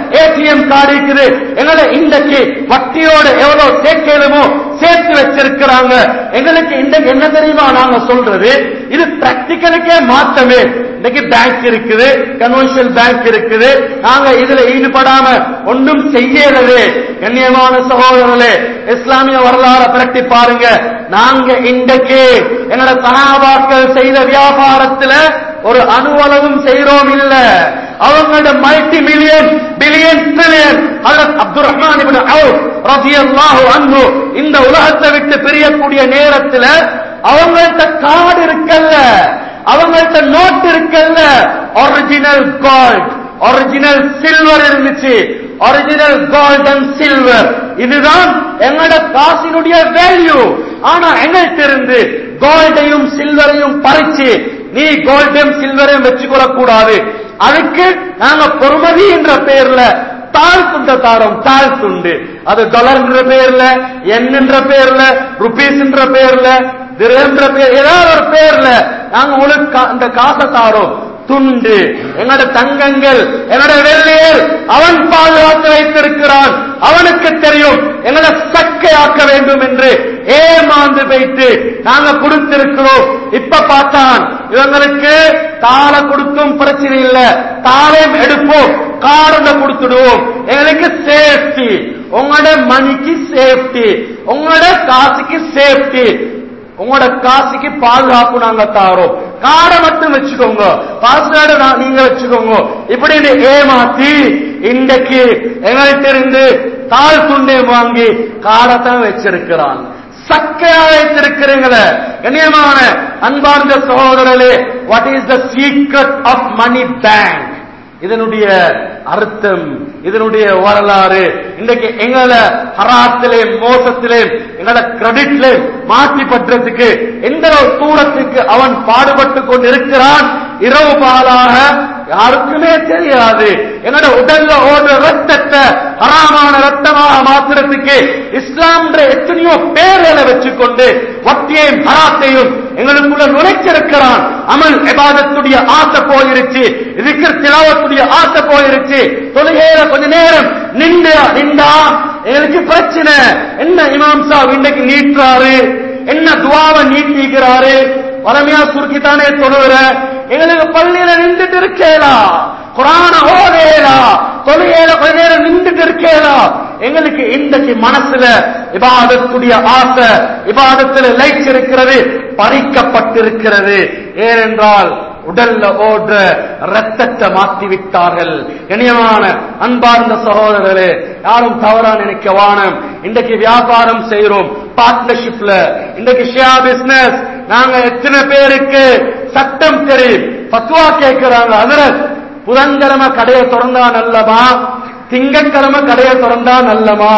ஏடிஎம் கார்டு இருக்குது எங்களை இன்றைக்கு வட்டியோட எவ்வளவு சேர்க்கலுமோ சேர்த்து வச்சிருக்கிறாங்க எங்களுக்கு இன்றைக்கு என்ன தெரியுமா நாங்க சொல்றது இது பிராக்டிக்கலுக்கே மாற்றமே இன்னைக்கு பேங்க் இருக்குது கன்வென்ஷனல் பேங்க் இருக்குது நாங்க இதுல ஈடுபடாம ஒன்றும் செய்யறது கண்ணியமான சகோதரர்களே இஸ்லாமிய வரலாறு பிரட்டி பாருங்க நாங்க இன்றைக்கு எங்களோட சகாபாக்கள் செய்த வியாபாரத்துல ஒரு அணுவளவும் செய்யறோம் இல்ல அவங்களோட மல்டி மில்லியன் பில்லியன் ட்ரில்லியன் அல்லது அப்துல் ரஹ்மான் இப்னு அவுஃப் ரலியல்லாஹு அன்ஹு இந்த உலகத்தை விட்டு பிரியக்கூடிய நேரத்துல அவங்கள்ட்ட கார்டு இருக்கல்ல அவங்கள்ட்ட நோட் இருக்கல்ல ஒரிஜினல் கோல்ட் ஒரிஜினல் சில்வர் இருந்துச்சு ஒரிஜினல் கோல்ட் அண்ட் சில்வர் இதுதான் எங்களோட காசினுடைய வேல்யூ ஆனா எங்கள்கிட்ட இருந்து கோல்டையும் சில்வரையும் பறிச்சு நீ கோல்டையும் சில்வரையும் வச்சுக்கொள்ள கூடாது அதுக்கு நாங்க பொறுமதி என்ற பெயர்ல தாழ் துண்ட தாரோம் தாழ் துண்டு அது டாலர் என்ற பெயர்ல என் என்ற பெயர்ல ருபீஸ் என்ற பெயர்ல திரன்ற பேர் ஏதாவது ஒரு பேர்ல நாங்க உங்களுக்கு கா- இந்த காசை தாரோம் துண்டு என்னோட தங்கங்கள் என்னோட வெள்ளையர் அவன் பாதுகாத்து வைத்திருக்கிறான் அவனுக்கு தெரியும் எங்களை சக்கையாக்க வேண்டும் என்று ஏமாந்து வைத்து நாங்க கொடுத்திருக்கிறோம் இப்ப பார்த்தான் இவங்களுக்கு தாள கொடுத்தும் பிரச்சனை இல்ல தாளையும் எடுப்போம் காரண கொடுத்துடுவோம் எங்களுக்கு சேஃப்டி உங்களோட மணிக்கு சேஃப்டி உங்களோட காசுக்கு சேஃப்டி உங்களோட காசுக்கு பாதுகாப்பு நாங்க தாரோம் காடை மட்டும் வச்சுக்கோங்க பாஸ்வேர்டு நீங்க வச்சுக்கோங்க இப்படின்னு ஏமாத்தி இன்றைக்கு எங்கள்கிட்ட இருந்து தாழ் துண்டை வாங்கி காடத்தான் வச்சிருக்கிறான் சக்கையா வைத்திருக்கிறீங்களே கண்ணியமான அன்பார்ந்த சகோதரர்களே what is the secret of money bank இதனுடைய அர்த்தம் இதனுடைய வரலாறு இன்றைக்கு எங்களை ஹராத்திலே மோசத்திலே எங்களோட கிரெடிட்ல மாற்றி பற்றதுக்கு எந்த ஒரு தூரத்துக்கு அவன் பாடுபட்டு கொண்டு இருக்கிறான் இரவு பாலாக யாருக்குமே தெரியாது என்னோட உடல்ல ஓடுற ரத்தத்தை ஹராமான ரத்தமாக மாத்துறதுக்கு இஸ்லாம்ன்ற எத்தனையோ பேர்களை வச்சுக்கொண்டு வட்டியையும் ஹராத்தையும் எங்களுக்குள்ள நுழைச்சிருக்கிறான் அமல் எபாதத்துடைய ஆசை போயிருச்சு இருக்கிற திலாவத்துடைய ஆசை போயிருச்சு தொழுகையில கொஞ்ச நேரம் நின்று நின்றா எங்களுக்கு பிரச்சனை என்ன இமாம் சாப் இன்னைக்கு நீட்டுறாரு என்ன துவாவை நீட்டிக்கிறாரு வளமையா சுருக்கித்தானே தொழுகிற எங்களுக்கு பள்ளியில நின்றுட்டு இருக்கேலா குரான ஓதேலா தொழுகையில கொஞ்ச நேரம் நின்றுட்டு இருக்கேலா எங்களுக்கு இன்றைக்கு மனசுல இபாதத்துடைய ஆசை இபாதத்துல லைட்ஸ் இருக்கிறது பறிக்கப்பட்டிருக்கிறது ஏனென்றால் உடல்ல ஓடுற ரத்தத்தை மாற்றி விட்டார்கள் இனியமான அன்பார்ந்த சகோதரர்களே யாரும் தவறா நினைக்க வானம் இன்றைக்கு வியாபாரம் செய்யறோம் பார்ட்னர்ஷிப்ல இன்றைக்கு ஷேர் பிசினஸ் நாங்க எத்தனை பேருக்கு சட்டம் தெரியும் பத்துவா கேட்கிறாங்க அதரத் புதன்கிழமை கடையை திறந்தா நல்லமா திங்கட்கிழமை கடையை திறந்தா நல்லமா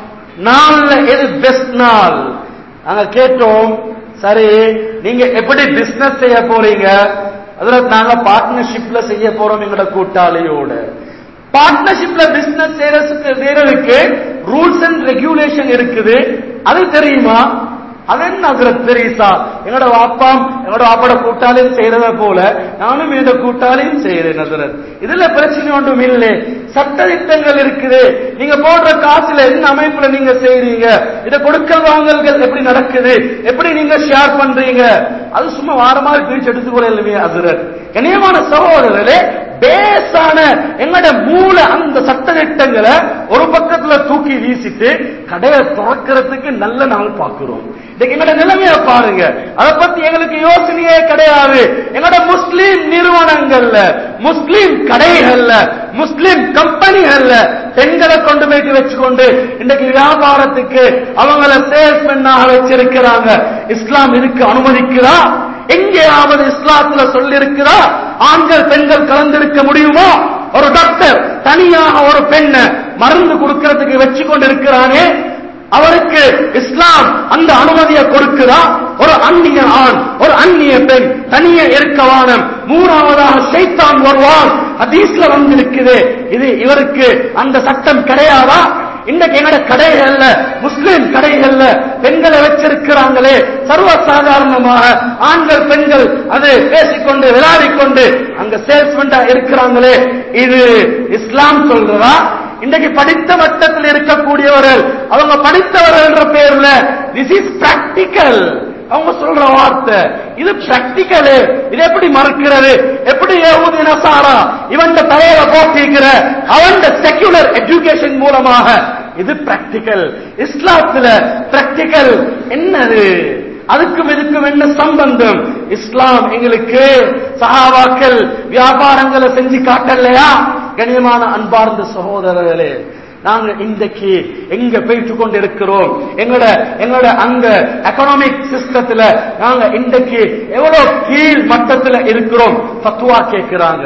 நாள்ல எது பெஸ்ட் நாள் நாங்க கேட்டோம் சரி நீங்க எப்படி பிசினஸ் செய்ய போறீங்க அதுல நாங்க பார்ட்னர்ஷிப்ல செய்ய போறோம் எங்களோட கூட்டாளியோட பார்ட்னர்ஷிப்ல பிசினஸ் செய்யறதுக்கு செய்யறதுக்கு ரூல்ஸ் அண்ட் ரெகுலேஷன் இருக்குது அது தெரியுமா அது என்ன அதுல பெரிசா எங்களோட வாப்பாம் எங்களோட வாப்போட கூட்டாளியும் செய்யறத போல நானும் என்னோட கூட்டாளியும் செய்யறேன் நசரத் இதுல பிரச்சனை ஒன்றும் இல்லை சட்ட திட்டங்கள் இருக்குது நீங்க போடுற காசுல என்ன அமைப்புல நீங்க செய்றீங்க இத கொடுக்கல் வாங்கல்கள் எப்படி நடக்குது எப்படி நீங்க ஷேர் பண்றீங்க அது சும்மா வாரமா பிரிச்சு எடுத்துக்கூட இல்லையே அசுரத் கண்ணியமான சகோதரர்களே பேசான எங்கட மூல அந்த சட்ட திட்டங்களை ஒரு பக்கத்துல தூக்கி வீசிட்டு கடையை திறக்கிறதுக்கு நல்ல நாள் பார்க்கிறோம் இன்னைக்கு எங்கட நிலைமைய பாருங்க அதை பத்தி எங்களுக்கு யோசனையே கிடையாது எங்கட முஸ்லீம் நிறுவனங்கள்ல முஸ்லீம் கடைகள்ல முஸ்லீம் கம்பெனிகள்ல பெண்களை கொண்டு போயிட்டு வச்சுக்கொண்டு இன்னைக்கு வியாபாரத்துக்கு அவங்கள சேல்ஸ்மென்னாக வச்சிருக்கிறாங்க இஸ்லாம் இதுக்கு அனுமதிக்கிறா எங்கேயாவது இஸ்லாத்துல சொல்லிருக்கிறா ஆண்கள் பெண்கள் கலந்திருக்க முடியுமா ஒரு டாக்டர் தனியாக ஒரு பெண்ணை மருந்து கொடுக்கறதுக்கு வச்சு கொண்டு இருக்கிறானே அவருக்கு இஸ்லாம் அந்த அனுமதியை கொடுக்குதா ஒரு அந்நிய ஆண் ஒரு அந்நிய பெண் தனியே இருக்கவானம் மூணாவதாக சைத்தான் வருவான் ஹதீஸ்ல வந்திருக்குது இது இவருக்கு அந்த சட்டம் கிடையாதா இன்றைக்கு எங்கட கடைகள்ல முஸ்லிம் கடைகள்ல பெண்களை வச்சிருக்கிறாங்களே சர்வசாதாரணமாக ஆண்கள் பெண்கள் அது பேசிக்கொண்டு விளையாடிக்கொண்டு அங்க சேல்ஸ்மெண்டா இருக்கிறாங்களே இது இஸ்லாம் சொல்றதா இன்றைக்கு படித்த மட்டத்தில் இருக்கக்கூடியவர்கள் அவங்க படித்தவர்கள் என்ற பேர்ல திஸ் இஸ் பிராக்டிக்கல் அவங்க சொல்ற வார்த்தை இது பிராக்டிக்கல் இது எப்படி மறுக்கிறது எப்படி ஏவுதி நசாரா இவன் தலையில போட்டிருக்கிற அவன் செக்யூலர் எஜுகேஷன் மூலமாக இது பிராக்டிக்கல் இஸ்லாத்துல பிராக்டிக்கல் என்னது அதுக்கும் இதுக்கும் என்ன சம்பந்தம் இஸ்லாம் எங்களுக்கு சஹாபாக்கள் வியாபாரங்களை செஞ்சு காட்டலையா கண்ணியமான அன்பார்ந்த சகோதரர்களே நாங்க இன்றைக்கு எங்க போயிட்டு கொண்டு இருக்கிறோம் எங்களோட எங்களோட அங்க எக்கனாமிக் சிஸ்டத்துல நாங்க இன்றைக்கு எவ்வளவு கீழ் மட்டத்துல இருக்கிறோம் பத்துவா கேட்கிறாங்க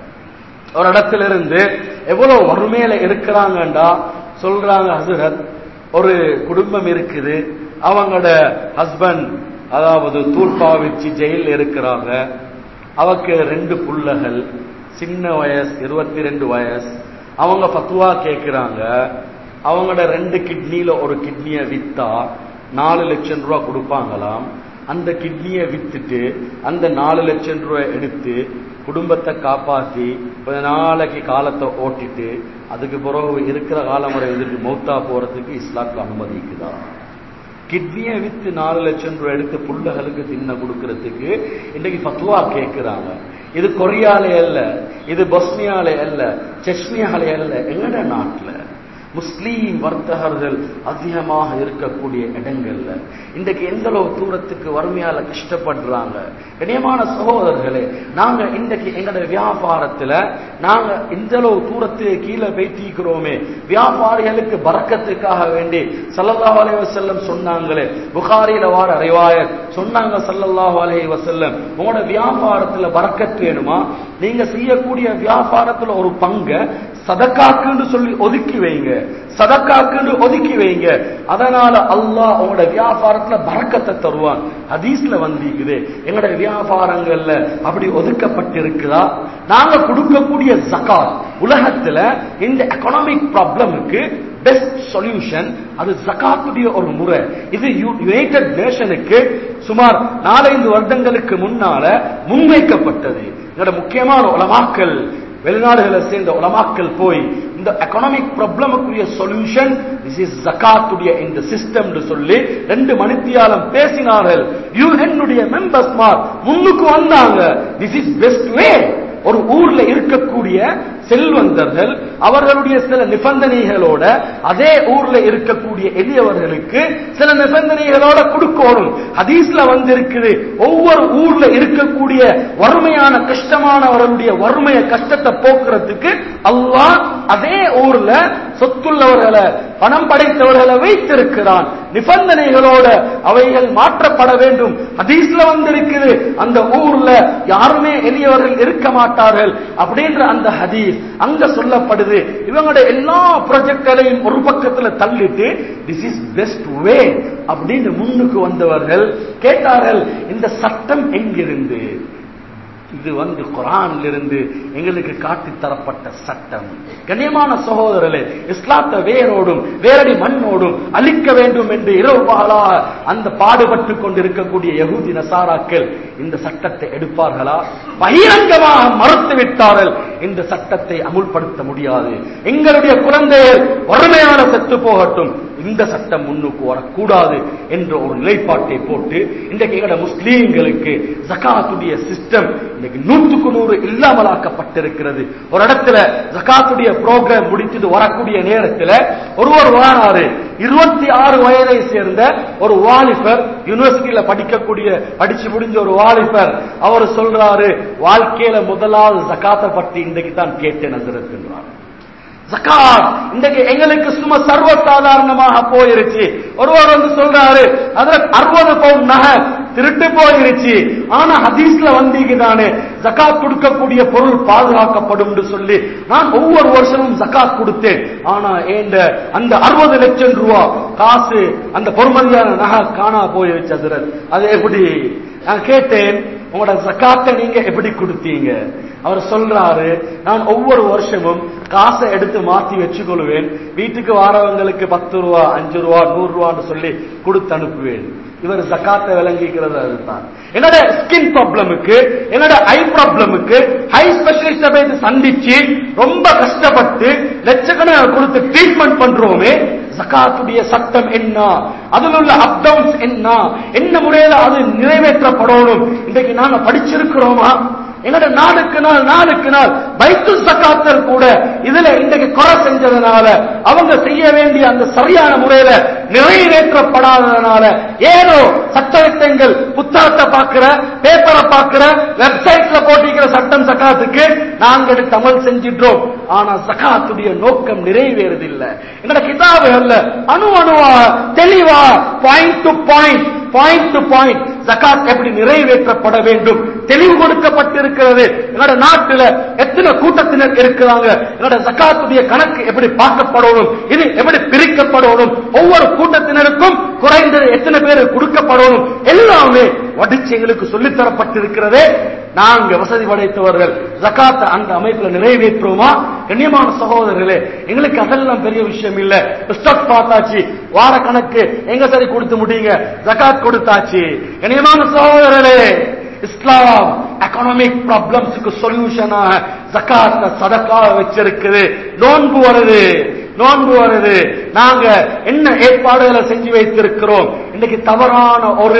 ஒரு இடத்துல இருந்து எவ்வளவு வறுமையில இருக்கிறாங்கண்டா சொல்றாங்க ஹசரத் ஒரு குடும்பம் இருக்குது அவங்களோட ஹஸ்பண்ட் அதாவது தூள்பா வச்சு ஜெயில் இருக்கிறாங்க அவக்கு ரெண்டு புள்ளகள் சின்ன வயசு இருபத்தி ரெண்டு வயசு அவங்க பத்துவா கேட்கிறாங்க அவங்களோட ரெண்டு கிட்னில ஒரு கிட்னியை வித்தா நாலு லட்சம் ரூபாய் கொடுப்பாங்களாம் அந்த கிட்னியை வித்துட்டு அந்த நாலு லட்சம் ரூபாய் எடுத்து குடும்பத்தை காப்பாத்தி கொஞ்ச நாளைக்கு காலத்தை ஓட்டிட்டு அதுக்கு பிறகு இருக்கிற காலம் வரை எதிர்க்கு மௌத்தா போறதுக்கு இஸ்லாக்கு அனுமதிக்குதா கிட்னியை வித்து நாலு லட்சம் ரூபாய் எடுத்து புள்ளகளுக்கு தின்ன கொடுக்கறதுக்கு இன்னைக்கு பத்துவா கேட்கிறாங்க இது கொரியாலே அல்ல இது பொஸ்னியாலே அல்ல செஸ்னியாலே அல்ல எங்கட நாட்டுல முஸ்லீம் வர்த்தகர்கள் அதிகமாக இருக்கக்கூடிய இடங்கள்ல இன்றைக்கு எந்த அளவு தூரத்துக்கு வறுமையால கஷ்டப்படுறாங்க கண்ணியமான சகோதரர்களே நாங்க இன்றைக்கு எங்களோட வியாபாரத்துல நாங்க இந்த அளவு தூரத்துக்கு கீழே பேட்டிக்கிறோமே வியாபாரிகளுக்கு பறக்கத்துக்காக வேண்டி சல்லல்லாஹு அலைஹி வஸல்லம் சொன்னாங்களே புகாரில வார ரிவாயத் சொன்னாங்க சல்லல்லாஹு அலைஹி வஸல்லம் உங்களோட வியாபாரத்துல பறக்கத் வேணுமா நீங்க செய்யக்கூடிய வியாபாரத்துல ஒரு பங்கை சதக்காக்குன்னு சொல்லி ஒதுக்கி வைங்க சதக்காக்குன்னு ஒதுக்கி வைங்க அதனால அல்லாஹ் உங்களோட வியாபாரத்துல பறக்கத்தை தருவான் ஹதீஸ்ல வந்திருக்குது எங்களோட வியாபாரங்கள்ல அப்படி ஒதுக்கப்பட்டிருக்குதா நாங்க கொடுக்கக்கூடிய ஜகாத் உலகத்துல இந்த எக்கனாமிக் ப்ராப்ளமுக்கு பெஸ்ட் சொல்யூஷன் அது ஜகாத்துடைய ஒரு முறை இது யுனைடெட் நேஷனுக்கு சுமார் நாலஞ்சு வருடங்களுக்கு முன்னால முன்வைக்கப்பட்டது என்னோட முக்கியமான உலமாக்கல் வெளிநாடுகளை சேர்ந்த உலமாக்கள் போய் இந்த எக்கனாமிக் ப்ராப்ளமுக்குரிய சொல்யூஷன் திஸ் இஸ் ஜகாத்துடைய இந்த சிஸ்டம் சொல்லி ரெண்டு மணித்தியாலம் பேசினார்கள் யூஎன்னுடைய மெம்பர்ஸ் மார் முன்னுக்கு வந்தாங்க திஸ் இஸ் பெஸ்ட் வே ஒரு ஊர்ல இருக்கக்கூடிய செல்வந்தர்கள் அவர்களுடைய சில நிபந்தனைகளோட அதே ஊர்ல இருக்கக்கூடிய எளியவர்களுக்கு சில நிபந்தனைகளோட கொடுக்கணும் ஹதீஸ்ல வந்திருக்குது ஒவ்வொரு ஊர்ல இருக்கக்கூடிய வறுமையான கஷ்டமானவர்களுடைய வறுமைய கஷ்டத்தை போக்குறதுக்கு அல்லாஹ் அதே ஊர்ல சொத்துள்ளவர்களை பணம் படைத்தவர்களை வைத்திருக்கிறான் நிபந்தனைகளோட அவைகள் மாற்றப்பட வேண்டும் ஹதீஸ்ல வந்திருக்குது அந்த ஊர்ல யாருமே எளியவர்கள் இருக்க மாட்டார்கள் அப்படின்ற அந்த ஹதீஸ் அங்க சொல்லப்படுது இவங்களுடைய எல்லா ப்ராஜெக்டரையும் ஒரு பக்கத்துல தள்ளிட்டு திஸ் இஸ் பெஸ்ட் வே அப்படின்னு முன்னுக்கு வந்தவர்கள் கேட்டார்கள் இந்த சட்டம் எங்கிருந்து இது வந்து குரான்ல இருந்து எங்களுக்கு காட்டி தரப்பட்ட சட்டம் கண்ணியமான சகோதரர்களே இஸ்லாத்தை வேரோடும் வேரடி மண்ணோடும் அழிக்க வேண்டும் என்று இரவு பகலாக அந்த பாடுபட்டு கொண்டிருக்கக்கூடிய யகூதி நசாராக்கள் இந்த சட்டத்தை எடுப்பார்களா பகிரங்கமாக மறுத்து விட்டார்கள் இந்த சட்டத்தை அமுல்படுத்த முடியாது எங்களுடைய குழந்தைகள் வறுமையான செத்து போகட்டும் இந்த சட்டம் முன்னுக்கு வரக்கூடாது என்ற ஒரு நிலைப்பாட்டை போட்டு இன்றைக்கு எங்களோட முஸ்லீம்களுக்கு ஜகாத்துடைய சிஸ்டம் இன்னைக்கு நூற்றுக்கு நூறு இல்லாமலாக்கப்பட்டிருக்கிறது ஒரு இடத்துல ஜகாத்துடைய ப்ரோக்ராம் முடிச்சது வரக்கூடிய நேரத்தில் ஒருவர் வாராரு இருபத்தி ஆறு வயதை சேர்ந்த ஒரு வாலிபர் யூனிவர்சிட்டியில படிக்கக்கூடிய படிச்சு முடிஞ்ச ஒரு வாலிபர் அவர் சொல்றாரு வாழ்க்கையில முதலாவது ஜகாத்தை பற்றி இன்றைக்கு தான் கேட்டேன் என்றார் ஜகாத் இன்றைக்கு எங்களுக்கு சும்மா சர்வ சாதாரணமாக போயிருச்சு ஒருவர் வந்து சொல்றாரு அதுல அறுபது பவுன் நகை திருட்டு போயிருச்சு ஆனா ஹதீஸ்ல வந்தீங்க தானே ஜகாத் கொடுக்கக்கூடிய பொருள் பாதுகாக்கப்படும் சொல்லி நான் ஒவ்வொரு வருஷமும் ஜகாத் கொடுத்தேன் ஆனா ஏண்ட அந்த அறுபது லட்சம் ரூபா காசு அந்த பொறுமதியான நகை காணா போயிருச்சு அதுல அது எப்படி நான் கேட்டேன் உங்களோட ஜக்காத்தை நீங்க எப்படி கொடுத்தீங்க அவர் சொல்றாரு நான் ஒவ்வொரு வருஷமும் காசை எடுத்து மாத்தி வச்சுக்கொள்வேன் வீட்டுக்கு வாரவங்களுக்கு பத்து ரூபா அஞ்சு ரூபா நூறு ரூபான்னு சொல்லி கொடுத்து அனுப்புவேன் இவர் ஜக்காத்தை விளங்கிக்கிறது அதுதான் என்னோட ஸ்கின் ப்ராப்ளமுக்கு என்னோட ஐ ப்ராப்ளமுக்கு ஹை ஸ்பெஷலிஸ்ட போய் சந்திச்சு ரொம்ப கஷ்டப்பட்டு லட்சக்கணக்காக கொடுத்து ட்ரீட்மெண்ட் பண்றோமே ஜகாத்துடைய சட்டம் என்ன அதில் உள்ள அப்டவுன்ஸ் என்ன என்ன முறையில அது நிறைவேற்றப்படணும் இன்றைக்கு நாங்க படிச்சிருக்கிறோமா எங்கட நாளுக்கு நாள் நாளுக்கு நாள் பைத்து சக்காத்தல் கூட இதுல இன்றைக்கு குறை செஞ்சதுனால அவங்க செய்ய வேண்டிய அந்த சரியான முறையில நிறைவேற்றப்படாததுனால ஏதோ சட்டத்திட்டங்கள் புத்தகத்தை பார்க்கிற பேப்பரை பார்க்கிற வெப்சைட்ல போட்டிக்கிற சட்டம் சக்காத்துக்கு நாங்க எடுத்து அமல் செஞ்சிட்டோம் ஆனா சக்காத்துடைய நோக்கம் நிறைவேறதில்லை எங்கட கிதாபுகள்ல அணு அணுவா தெளிவா point to point point to point ஜகாத் எப்படி நிறைவேற்றப்பட வேண்டும் தெளிவு கொடுக்கப்பட்டிருக்கிறது எங்களோட நாட்டுல எத்தனை கூட்டத்தினர் இருக்கிறாங்க எங்களோட ஜகாத்துடைய கணக்கு எப்படி பார்க்கப்படணும் இது எப்படி பிரிக்கப்படணும் ஒவ்வொரு கூட்டத்தினருக்கும் குறைந்தது எத்தனை பேர் கொடுக்கப்படணும் எல்லாமே வடிச்சு எங்களுக்கு சொல்லித் தரப்பட்டிருக்கிறதே நாங்க வசதி படைத்தவர்கள் ஜகாத்த அந்த அமைப்புல நிறைவேற்றுவோமா கண்ணியமான சகோதரர்களே எங்களுக்கு அதெல்லாம் பெரிய விஷயம் இல்ல ஸ்டாக் பார்த்தாச்சு வார கணக்கு எங்க சரி கொடுத்து முடியுங்க ஜகாத் கொடுத்தாச்சு கண்ணியமான சகோதரர்களே இஸ்லாம் எக்கனாமிக் ப்ராப்ளம்ஸுக்கு சொல்யூஷனா ஜகாத்த சதக்கா வச்சிருக்குது நோன்பு வருது நோன்பு வருது நாங்க என்ன ஏற்பாடுகளை செஞ்சு வைத்திருக்கிறோம் இன்னைக்கு தவறான ஒரு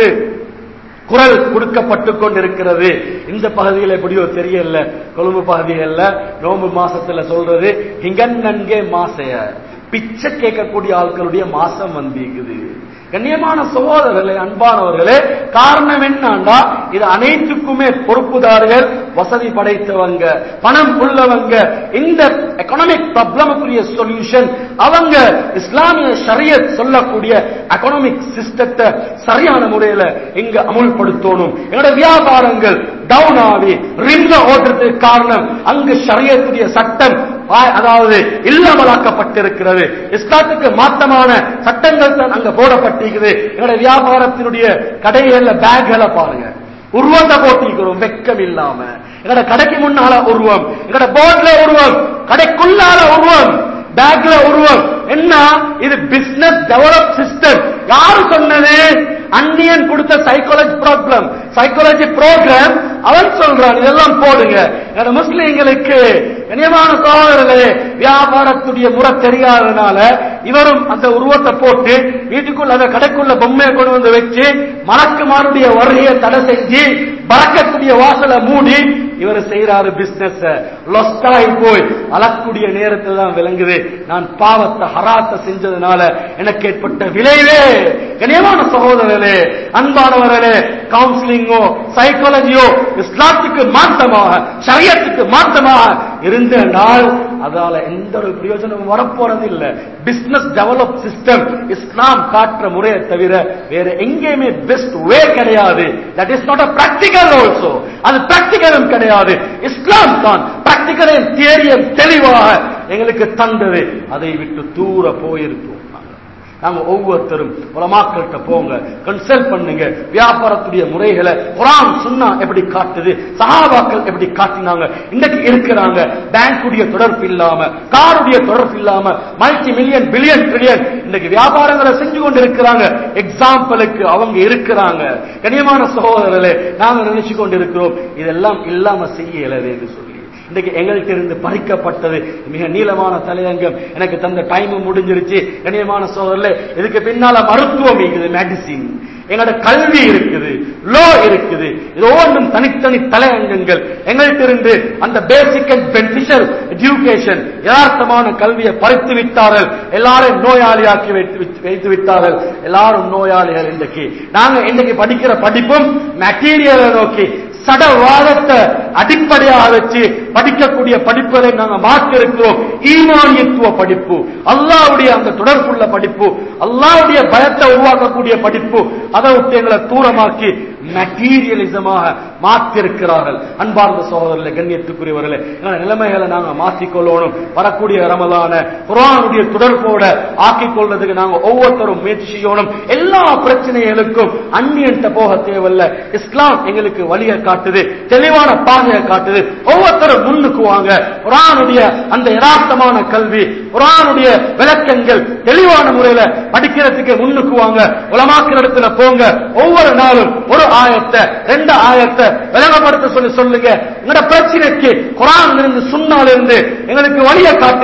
குரல் கொடுக்கப்பட்டு கொண்டிருக்கிறது இந்த பகுதியில் எப்படியோ தெரியல கொழும்பு பகுதிகள்ல நோம்பு மாசத்துல சொல்றது ஹிங்கன் நன்கே மாசைய பிச்சை கேட்கக்கூடிய ஆட்களுடைய மாசம் வந்திருக்குது கண்ணியமான சகோதரர்களே அன்பானவர்களே காரணம் என்னன்னா இது அனைத்துக்குமே பொறுப்புதார்கள் வசதி படைத்தவங்க பணம் உள்ளவங்க இந்த எக்கனாமிக் ப்ராப்ளமுக்குரிய சொல்யூஷன் அவங்க இஸ்லாமிய ஷரியத் சொல்லக்கூடிய எக்கனாமிக் சிஸ்டத்தை சரியான முறையில இங்க அமுல்படுத்தணும் எங்களோட வியாபாரங்கள் டவுன் ஆகி ரிம்ல ஓட்டுறதுக்கு காரணம் அங்கு ஷரியத்துடைய சட்டம் அதாவது இல்லாமலாக்கப்பட்டிருக்கிறது இஸ்லாத்துக்கு மாத்தமான சட்டங்கள் தான் அங்க போடப்பட்டிருக்குது எங்களுடைய வியாபாரத்தினுடைய கடைகள்ல பேக்களை பாருங்க உருவத்தை போட்டிருக்கிறோம் வெக்கம் இல்லாம எங்கட கடைக்கு முன்னால உருவம் எங்கட போர்ட்ல உருவம் கடைக்குள்ளால உருவம் பேக்ல உருவம் என்ன இது பிசினஸ் டெவலப் சிஸ்டம் யாரு சொன்னது அந்நியன் கொடுத்த சைக்காலஜி ப்ராப்ளம் சைக்காலஜி ப்ரோக்ராம் அவன் சொல்றான் இதெல்லாம் போடுங்க முஸ்லிம்களுக்கு கனியமான சோதரர்களே வியாபாரத்துடைய முறை தெரியாததுனால இவரும் அந்த உருவத்தை போட்டு வீட்டுக்குள்ள அந்த கடைக்குள்ள பொம்மையை கொண்டு வந்து வச்சு மலக்குமாருடைய வருகையை தடை செஞ்சு பறக்கக்கூடிய வாசலை மூடி இவர் செய்யறாரு பிசினஸ் லொஸ்டாகி போய் அழக்கூடிய நேரத்தில் தான் விளங்குது நான் பாவத்தை ஹராத்தை செஞ்சதுனால எனக்கு ஏற்பட்ட விளைவே கனியமான சகோதரர்களே அன்பானவர்களே கவுன்சிலிங்கோ சைக்காலஜியோ இஸ்லாத்துக்கு மாற்றமாக சரியத்துக்கு மாற்றமாக இருந்த நாள் அதால எந்த ஒரு பிரயோஜனமும் வரப்போறது இல்ல பிசினஸ் டெவலப் சிஸ்டம் இஸ்லாம் காட்டுற முறையை தவிர வேற எங்கேயுமே பெஸ்ட் வே கிடையாது that is not a practical also அது பிராக்டிகலும் கிடையாது இஸ்லாம் தான் பிராக்டிகலையும் தியரியும் தெளிவாக எங்களுக்கு தந்தது அதை விட்டு தூர போயிருக்கோம் நாங்க ஒவ்வொருத்தரும் உலமாக்கள்கிட்ட போங்க கன்சல்ட் பண்ணுங்க வியாபாரத்துடைய முறைகளை குரான் சுன்னா எப்படி காட்டுது சஹாபாக்கள் எப்படி காட்டினாங்க இன்னைக்கு இருக்கிறாங்க பேங்குடைய தொடர்பு இல்லாம காருடைய தொடர்பு இல்லாம மல்டி மில்லியன் பில்லியன் ட்ரில்லியன் இன்னைக்கு வியாபாரங்களை செஞ்சு கொண்டு இருக்கிறாங்க எக்ஸாம்பிளுக்கு அவங்க இருக்கிறாங்க கனியமான சகோதரர்களே நாங்க நினைச்சு கொண்டு இருக்கிறோம் இதெல்லாம் இல்லாம செய்ய இயலவே என்று சொல்லி இன்றைக்கு எங்கள்கிட்ட இருந்து பறிக்கப்பட்டது மிக நீளமான தலையங்கம் எனக்கு தந்த டைம் முடிஞ்சிருச்சு கணியமான சோதரில் இதுக்கு பின்னால மருத்துவம் இருக்குது மெடிசின் எங்களோட கல்வி இருக்குது லோ இருக்குது இது ஒவ்வொன்றும் தனித்தனி தலையங்கங்கள் எங்கள்கிட்ட இருந்து அந்த பேசிக் அண்ட் பெனிஃபிஷியல் எஜுகேஷன் யதார்த்தமான கல்வியை பறித்து விட்டார்கள் எல்லாரும் நோயாளியாக்கி வைத்து வைத்து விட்டார்கள் எல்லாரும் நோயாளிகள் இன்றைக்கு நாங்க இன்றைக்கு படிக்கிற படிப்பும் மெட்டீரியலை நோக்கி சடவாதத்தை அடிப்படையாக வச்சு படிக்கக்கூடிய படிப்புகளை நாங்க மாற்ற இருக்கிறோம் ஈமானியத்துவ படிப்பு அல்லாவுடைய அந்த தொடர்புள்ள படிப்பு அல்லாவுடைய பயத்தை உருவாக்கக்கூடிய படிப்பு அதை விட்டு எங்களை தூரமாக்கி மெட்டீரியலிசமாக மாற்றிருக்கிறார்கள் அன்பார்ந்த சகோதரர்களே கண்ணியத்துக்குரியவர்களே எங்களை நிலைமைகளை நாங்க மாற்றிக்கொள்ளணும் வரக்கூடிய ரமலான குரானுடைய தொடர்போட ஆக்கிக் கொள்றதுக்கு நாங்க ஒவ்வொருத்தரும் முயற்சி செய்யணும் எல்லா பிரச்சனைகளுக்கும் அந்நியன்ட்ட போக தேவையில்ல இஸ்லாம் எங்களுக்கு வழியை காட்டுது தெளிவான பாதையை காட்டுது ஒவ்வொருத்தரும் முன்னுக்கு வாங்க குரானுடைய அந்த யதார்த்தமான கல்வி குரானுடைய விளக்கங்கள் தெளிவான முறையில படிக்கிறதுக்கு முன்னுக்கு வாங்க உலமாக்கிற இடத்துல போங்க ஒவ்வொரு நாளும் ஒரு ஆயத்தை ரெண்டு ஆயத்தை விளங்கப்படுத்த சொல்லி சொல்லுங்க எங்களோட பிரச்சனைக்கு குரான் இருந்து சுண்ணால் இருந்து எங்களுக்கு வழியை காட்டுங்க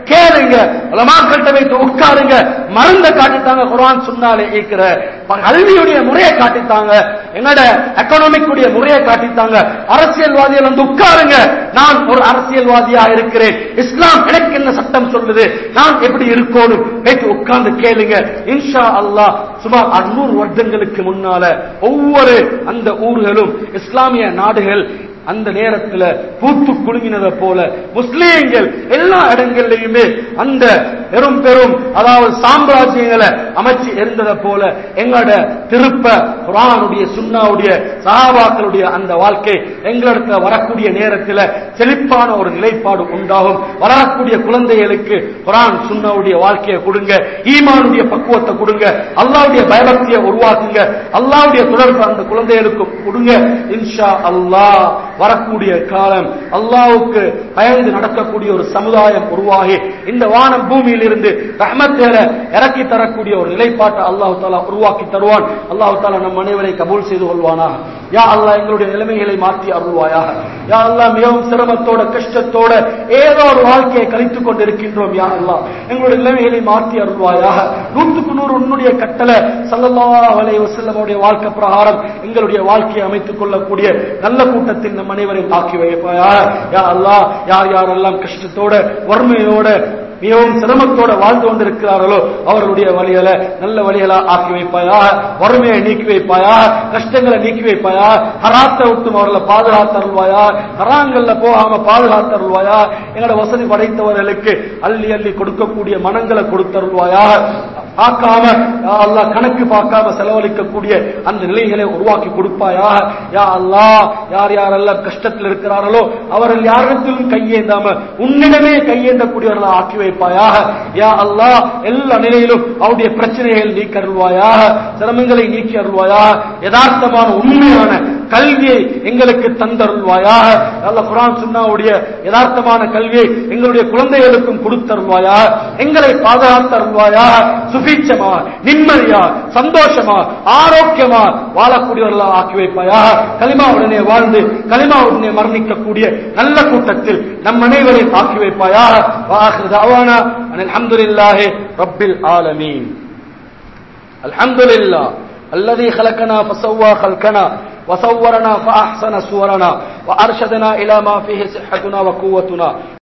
கேளுங்க உலமாக்கள்கிட்ட வைத்து உட்காருங்க மருந்த காட்டித்தாங்க குர்ஆன் சுன்னாலே இருக்கிற கல்வியுடைய முறையை காட்டித்தாங்க என்னோட எக்கனாமிக் உடைய முறையை காட்டித்தாங்க அரசியல்வாதிகள் வந்து உட்காருங்க நான் ஒரு அரசியல்வாதியா இருக்கிறேன் இஸ்லாம் எனக்கு என்ன சட்டம் சொல்லுது நான் எப்படி இருக்கணும் வைத்து உட்கார்ந்து கேளுங்க இன்ஷா அல்லாஹ் சுமார் அறுநூறு வருடங்களுக்கு முன்னால ஒவ்வொரு அந்த ஊர்களும் இஸ்லாமிய நாடுகள் அந்த நேரத்தில் பூத்து குலுங்கினதை போல முஸ்லீம்கள் எல்லா இடங்கள்லயுமே அந்த பெரும் பெரும் அதாவது சாம்ராஜ்யங்களை அமைச்சு இருந்ததை போல எங்களோட திருப்ப குரானுடைய சுன்னாவுடைய சஹாபாக்களுடைய அந்த வாழ்க்கை எங்களிடத்துல வரக்கூடிய நேரத்தில் செழிப்பான ஒரு நிலைப்பாடு உண்டாகும் வளரக்கூடிய குழந்தைகளுக்கு குரான் சுன்னாவுடைய வாழ்க்கையை கொடுங்க ஈமானுடைய பக்குவத்தை கொடுங்க அல்லாவுடைய பயபக்தியை உருவாக்குங்க அல்லாவுடைய தொடர்பு அந்த குழந்தைகளுக்கு கொடுங்க இன்ஷா அல்லாஹ் வரக்கூடிய காலம் அல்லாவுக்கு பயந்து நடக்கக்கூடிய ஒரு சமுதாயம் உருவாகி இந்த வானம் பூமியில் இருந்து ரஹமத்தேர இறக்கி தரக்கூடிய ஒரு நிலைப்பாட்டை அல்லாஹு தாலா உருவாக்கி தருவான் அல்லாஹு தாலா நம் அனைவரை கபூல் செய்து கொள்வானா யா அல்லாஹ் எங்களுடைய நிலைமைகளை மாற்றி அருள்வாயாக யா அல்லாஹ் மிகவும் சிரமத்தோட கஷ்டத்தோட ஏதோ ஒரு வாழ்க்கையை கழித்துக் கொண்டிருக்கின்றோம் யா அல்லாஹ் எங்களுடைய நிலைமைகளை மாற்றி அருள்வாயாக நூற்றுக்கு நூறு உன்னுடைய கட்டளை சல்லல்லாஹு அலைஹி வஸல்லமுடைய வாழ்க்கை பிரகாரம் எங்களுடைய வாழ்க்கையை அமைத்துக் கொள்ளக்கூடிய நல்ல கூட்டத்தில் நம் அனைவரையும் ஆக்கி வைப்பாயாக யா அல்லாஹ் யார் யாரெல்லாம் கஷ்டத்தோட வறுமையோட மிகவும் சிரமத்தோட வாழ்ந்து கொண்டிருக்கிறார்களோ அவர்களுடைய வழிகளை நல்ல வழிகளா ஆக்கி வைப்பாயா வறுமையை நீக்கி வைப்பாயா கஷ்டங்களை நீக்கி வைப்பாயா ஹராத்தை விட்டும் அவர்களை பாதுகாத்தருள்வாயா ஹராங்கள்ல போகாம பாதுகாத்தருள்வாயா எங்களோட வசதி படைத்தவர்களுக்கு அள்ளி அள்ளி கொடுக்கக்கூடிய மனங்களை கொடுத்தருள்வாயா பார்க்காம யா அல்லாஹ் கணக்கு பார்க்காம செலவழிக்கக்கூடிய அந்த நிலைகளை உருவாக்கி கொடுப்பாயா யா அல்லாஹ் யார் யாரெல்லாம் கஷ்டத்தில் இருக்கிறார்களோ அவர்கள் யாரிடத்திலும் கையேந்தாம உன்னிடமே கையேந்தக்கூடியவர்களா ஆக்கி வைப்பாயாக யா அல்லாஹ் எல்லா நிலையிலும் அவருடைய பிரச்சனைகள் நீக்கி அருள்வாயாக சிரமங்களை நீக்கி அருள்வாயாக யதார்த்தமான உண்மையான கல்வியை எங்களுக்கு தந்தருள்வாயாக அல்ல குரான் சுன்னாவுடைய யதார்த்தமான கல்வியை எங்களுடைய குழந்தைகளுக்கும் கொடுத்தருள்வாயா எங்களை பாதுகாத்தருள்வாயா சுபீட்சமா நிம்மதியா சந்தோஷமா ஆரோக்கியமா வாழக்கூடியவர்களா ஆக்கி வைப்பாயா களிமாவுடனே வாழ்ந்து களிமாவுடனே மரணிக்கக்கூடிய நல்ல கூட்டத்தில் நம் அனைவரையும் ஆக்கி வைப்பாயா வாஹிரு தாவானா அல்ஹம்துலில்லாஹி ரப்பில் ஆலமீன் அல்ஹம்துலில்லாஹ் الذي خلقنا فسوى خلقنا وصورنا فأحسن صورنا وأرشدنا إلى ما فيه صحتنا وقوتنا